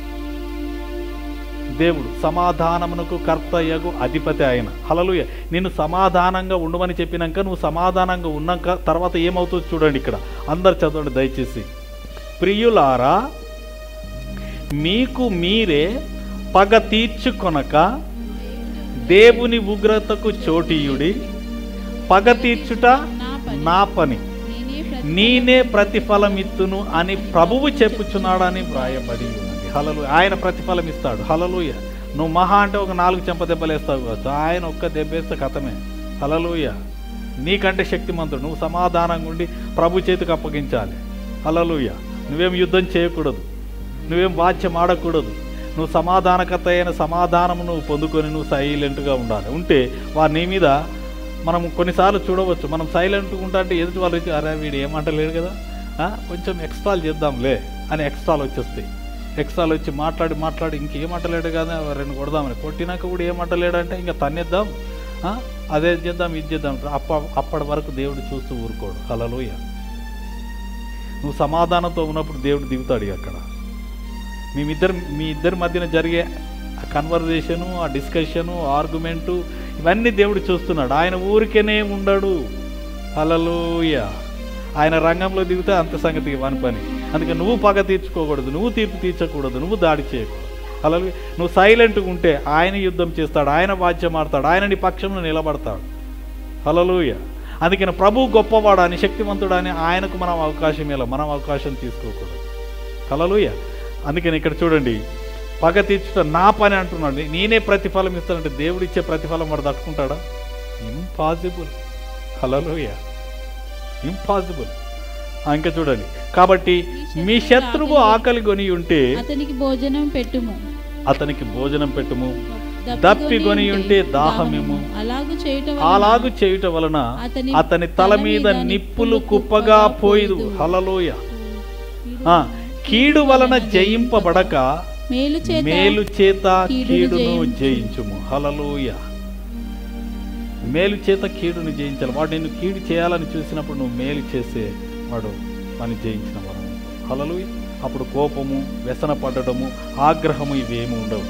దేవుడు సమాధానమునకు కర్తయ్యకు అధిపతి ఆయన హలలుయ నిన్ను సమాధానంగా ఉండమని చెప్పినాక నువ్వు సమాధానంగా ఉన్నాక తర్వాత ఏమవుతుందో చూడండి ఇక్కడ అందరు చదవండి దయచేసి ప్రియులారా మీకు మీరే పగ తీర్చుకొనక దేవుని ఉగ్రతకు చోటీయుడి పగ తీర్చుట నా పని నా పని నేనే ప్రతి నేనే ప్రతిఫలం ఇత్తును అని ప్రభువు చెప్పుచున్నాడని వ్రాయబడి ఉన్నది హలలు ఆయన ప్రతిఫలం ఇస్తాడు హలలుయ నువ్వు మహా అంటే ఒక నాలుగు చెంప దెబ్బలు వేస్తావు కావచ్చు ఆయన ఒక్క దెబ్బేస్తే కథమే హలలుయ నీకంటే శక్తిమంతుడు నువ్వు సమాధానంగా ఉండి ప్రభు చేతికి అప్పగించాలి హలలుయ నువ్వేం యుద్ధం చేయకూడదు నువ్వేం వాచ్యం ఆడకూడదు నువ్వు సమాధానకర్త అయిన సమాధానము నువ్వు పొందుకొని నువ్వు సైలెంట్గా ఉండాలి ఉంటే వారు నీ మీద మనం కొన్నిసార్లు చూడవచ్చు మనం సైలెంట్గా ఉంటా అంటే ఎదుటి వాళ్ళు వచ్చి అరే వీడు ఏమంటలేడు కదా ఆ, కొంచెం ఎక్స్ట్రాలు చేద్దాంలే అని ఎక్స్ట్రాలు వచ్చేస్తాయి ఎక్స్ట్రాలు వచ్చి మాట్లాడి మాట్లాడి ఇంకేమంటలేడు కదా రెండు కొడదామని కొట్టినాక కూడా ఏమంటలేడు అంటే ఇంకా తన్నిద్దాం ఆ, అదే చేద్దాం ఇది చేద్దాం అప్ప అప్పటి వరకు దేవుడు చూస్తూ ఊరుకోడు హలలోయ నువ్వు సమాధానంతో ఉన్నప్పుడు దేవుడు దిగుతాడు ఇక అక్కడ మేమిద్దరు మీ ఇద్దరి మధ్యన జరిగే ఆ కన్వర్జేషను ఆ డిస్కషను ఆర్గ్యుమెంటు ఇవన్నీ దేవుడు చూస్తున్నాడు ఆయన ఊరికేనే ఉండడు హలలోయ ఆయన రంగంలో దిగితే అంత సంగతి వాని పని అందుకే నువ్వు పగ తీర్చుకోకూడదు నువ్వు తీర్పు తీర్చకూడదు నువ్వు దాడి చేయకూడదు అలా నువ్వు సైలెంట్గా ఉంటే ఆయన యుద్ధం చేస్తాడు ఆయన వాద్యం ఆడతాడు ఆయన నీ పక్షంలో నిలబడతాడు హలలుయ అందుకని ప్రభు గొప్పవాడు అని శక్తివంతుడు అని ఆయనకు మనం అవకాశం ఇలా మనం అవకాశం తీసుకోకూడదు హలలుయ అందుకని ఇక్కడ చూడండి పగ తీర్చుట నా పని అంటున్నాడు నేనే ప్రతిఫలం ఇస్తానంటే దేవుడు ఇచ్చే ప్రతిఫలం వాడు తట్టుకుంటాడా ఇంపాసిబుల్ హలలుయ ఇంపాసిబుల్ ఇంకా చూడండి కాబట్టి మీ శత్రువు ఆకలి కొని ఉంటే అతనికి భోజనం పెట్టుము అతనికి భోజనం పెట్టుము దప్పిగొని ఉంటే దాహమేము అలాగు చేయటం అలాగు చేయుట వలన అతని అతని తల మీద నిప్పులు కుప్పగా పోయిదు హలలోయ ఆ, కీడు వలన జయింపబడక మేలు చేత మేలు చేత కీడును కీడును జయించు. జయించుము హలలోయ మేలు చేత కీడును జయించాలి వాడు నిన్ను కీడు చేయాలని చూసినప్పుడు నువ్వు మేలు చేసే వాడు పని జయించిన వరం హలలోయ అప్పుడు కోపము వ్యసన పడటము ఆగ్రహము ఇవేమి ఉండవు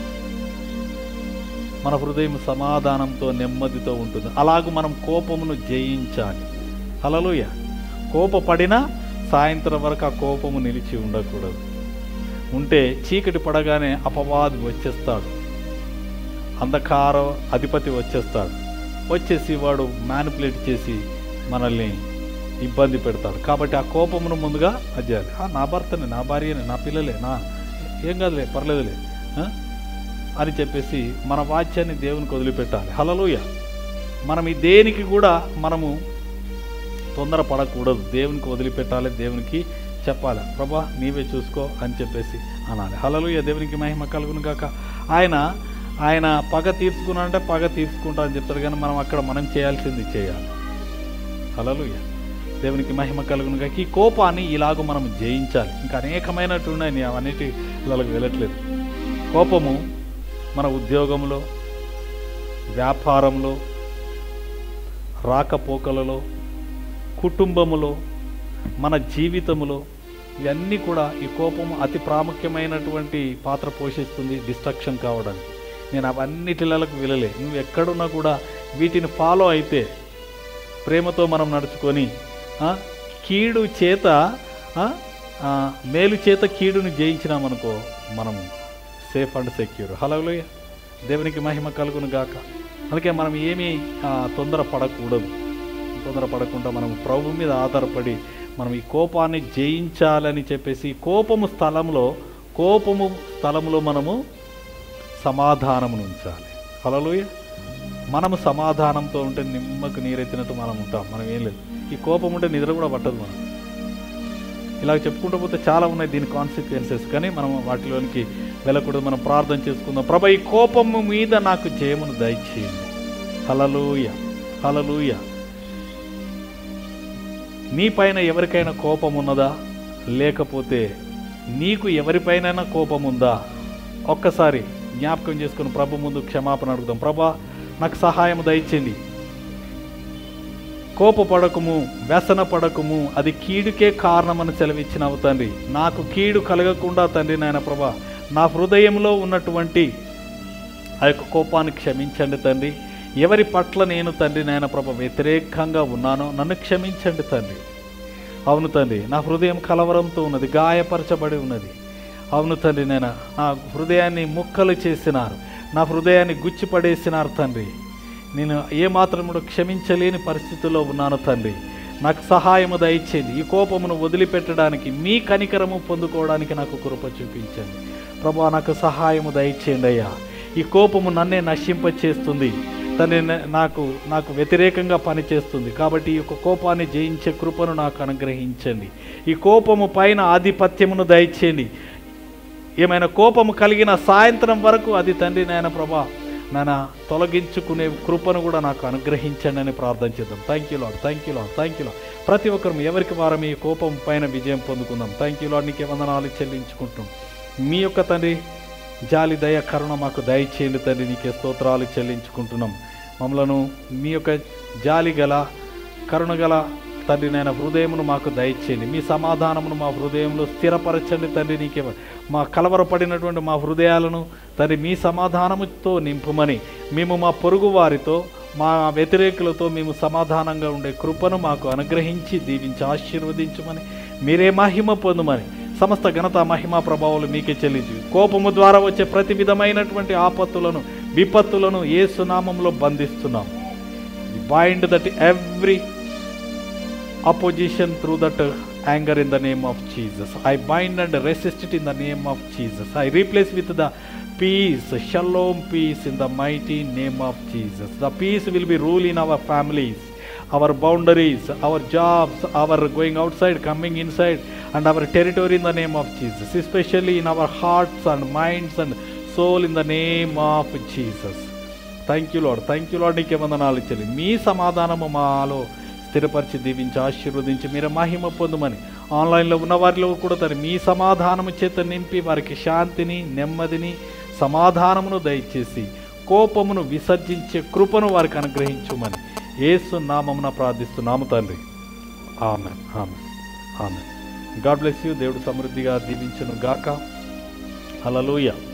మన హృదయం సమాధానంతో నెమ్మదితో ఉంటుంది అలాగూ మనం కోపమును జయించాలి హలలోయ కోపపడినా సాయంత్రం వరకు ఆ కోపము నిలిచి ఉండకూడదు ఉంటే చీకటి పడగానే అపవాది వచ్చేస్తాడు అంధకార అధిపతి వచ్చేస్తాడు వచ్చేసి వాడు మ్యానిపులేట్ చేసి మనల్ని ఇబ్బంది పెడతాడు కాబట్టి ఆ కోపమును ముందుగా అది చేయాలి "ఆ, నా భర్తనే నా భార్యనే నా పిల్లలే నా ఏం కాదులే పర్లేదులే ఆ?" అని చెప్పేసి మన వాచ్యాన్ని దేవునికి వదిలిపెట్టాలి హలలోయ మనం ఈ దేనికి కూడా మనము తొందరపడకూడదు దేవునికి వదిలిపెట్టాలి దేవునికి చెప్పాలి ప్రభా నీవే చూసుకో అని చెప్పేసి అనాలి హలలుయ దేవునికి మహిమ కలుగును కాక ఆయన ఆయన పగ తీర్చుకున్నా అంటే పగ తీర్చుకుంటా అని చెప్తాడు కానీ మనం అక్కడ మనం చేయాల్సింది చేయాలి హలలుయ దేవునికి మహిమ కలుగును కాక ఈ కోపాన్ని ఇలాగ మనం జయించాలి ఇంకా అనేకమైనట్టు ఉన్నాయి నేను అవన్నిటి ఇళ్ళకి వెళ్ళట్లేదు కోపము మన ఉద్యోగంలో వ్యాపారంలో రాకపోకలలో కుటుంబములో మన జీవితములో ఇవన్నీ కూడా ఈ కోపము అతి ప్రాముఖ్యమైనటువంటి పాత్ర పోషిస్తుంది డిస్ట్రక్షన్ కావడానికి నేను అవన్నిటిలకు వెళ్ళలే నువ్వు ఎక్కడున్నా కూడా వీటిని ఫాలో అయితే ప్రేమతో మనం నడుచుకొని ఆ, కీడు చేత ఆ, ఆ, మేలు చేత కీడును జయించినామనుకో మనము సేఫ్ అండ్ సెక్యూర్ హలోయ దేవునికి మహిమ కలుగును గాక అందుకే మనం ఏమీ ఆ, తొందర పడకూడదు తొందర పడకుండా మనం ప్రభు మీద ఆధారపడి మనం ఈ కోపాన్ని జయించాలని చెప్పేసి ఈ కోపము స్థలంలో కోపము స్థలంలో మనము సమాధానమును ఉంచాలి హలోయ మనము సమాధానంతో ఉంటే నిమ్మకు నీరెత్తినట్టు మనం ఉంటాం మనం ఏం లేదు ఈ కోపం ఉంటే నిద్ర కూడా పట్టదు మనం ఇలా చెప్పుకుంటూ పోతే చాలా ఉన్నాయి దీని కాన్సిక్వెన్సెస్ కానీ మనం వాటిలోనికి వెళ్ళకూడదు మనం ప్రార్థన చేసుకుందాం ప్రభ ఈ కోపము మీద నాకు జయమును దయచేయండి హలలుయ హలలుయ నీ పైన ఎవరికైనా కోపం ఉన్నదా లేకపోతే నీకు ఎవరిపైనైనా కోపం ఉందా ఒక్కసారి జ్ఞాపకం చేసుకుని ప్రభు ముందు క్షమాపణ అడుగుదాం ప్రభా నాకు సహాయం దయచేయండి కోపపడకము వ్యసన పడకము అది కీడుకే కారణమని సెలవిచ్చినావు తండ్రి నాకు కీడు కలగకుండా తండ్రి నాయన ప్రభా నా హృదయంలో ఉన్నటువంటి ఆ యొక్క కోపాన్ని క్షమించండి తండ్రి ఎవరి పట్ల నేను తండ్రి నాయన ప్రభ వ్యతిరేకంగా ఉన్నానో నన్ను క్షమించండి తండ్రి అవును తండ్రి నా హృదయం కలవరంతో ఉన్నది గాయపరచబడి ఉన్నది అవును తండ్రి నేను నా హృదయాన్ని ముక్కలు చేసినారు నా హృదయాన్ని గుచ్చిపడేసినారు తండ్రి నేను ఏమాత్రం కూడా క్షమించలేని పరిస్థితిలో ఉన్నాను తండ్రి నాకు సహాయము దయచేయండి ఈ కోపమును వదిలిపెట్టడానికి మీ కనికరము పొందుకోవడానికి నాకు కృప చూపించండి ప్రభా నాకు సహాయము దయచేయండి అయ్యా ఈ కోపము నన్నే నశింపచేస్తుంది తను నాకు నాకు వ్యతిరేకంగా పనిచేస్తుంది కాబట్టి ఈ యొక్క కోపాన్ని జయించే కృపను నాకు అనుగ్రహించండి ఈ కోపము పైన ఆధిపత్యమును దయచేయండి ఏమైనా కోపము కలిగిన సాయంత్రం వరకు అది తండ్రి నాయన ప్రభా నాన్న తొలగించుకునే కృపను కూడా నాకు అనుగ్రహించండి అని ప్రార్థన చేద్దాం thank you lord thank you lord thank you lord ప్రతి ఒక్కరు ఎవరికి వారం ఈ కోపం పైన విజయం పొందుకుందాం థ్యాంక్ యూ లాడ్ నీకే వందనాలు చెల్లించుకుంటాం మీ యొక్క తండ్రి జాలి దయ కరుణ మాకు దయచేయండి తండ్రి నీకే స్తోత్రాలు చెల్లించుకుంటున్నాం మమ్మలను మీ యొక్క జాలి గల కరుణ గల తండ్రి నాయన హృదయమును మాకు దయచేయండి మీ సమాధానమును మా హృదయంలో స్థిరపరచండి తండ్రి నీకే మా కలవరపడినటువంటి మా హృదయాలను తండ్రి మీ సమాధానముతో నింపుమని మేము మా పొరుగు వారితో మా వ్యతిరేకులతో మేము సమాధానంగా ఉండే కృపను మాకు అనుగ్రహించి దీవించి ఆశీర్వదించమని మీరే మహిమ పొందుమని సమస్త ఘనత మహిమ ప్రభావాలు మీకే చెల్లించి కోపము ద్వారా వచ్చే ప్రతి విధమైనటువంటి ఆపత్తులను విపత్తులను ఏ సునామంలో బంధిస్తున్నాం bind that every opposition through that uh, anger in the name of Jesus. I bind and resist it in the name of Jesus. I replace with the peace, shalom peace in the mighty name of Jesus. The peace will be rule in our families, our boundaries, our jobs, our going outside, coming inside, and our territory in the name of Jesus. Especially in our hearts and minds and soul in the name of Jesus. Thank you lord thank you lord నీకే వందనాలు ఇచ్చాలి మీ సమాధానము మాలో స్థిరపరిచి దీవించి ఆశీర్వదించి మీరు మహిమ పొందమని ఆన్లైన్లో ఉన్న వారిలో కూడా తను మీ సమాధానము చేత నింపి వారికి శాంతిని నెమ్మదిని సమాధానమును దయచేసి కోపమును విసర్జించే కృపను వారికి అనుగ్రహించుమని ఏసు నామమున ప్రార్థిస్తున్నాము తండ్రి ఆమె ఆమె ఆమె గాడ్ బ్లెస్ యూ దేవుడు సమృద్ధిగా దీవించును గాక హల్లెలూయా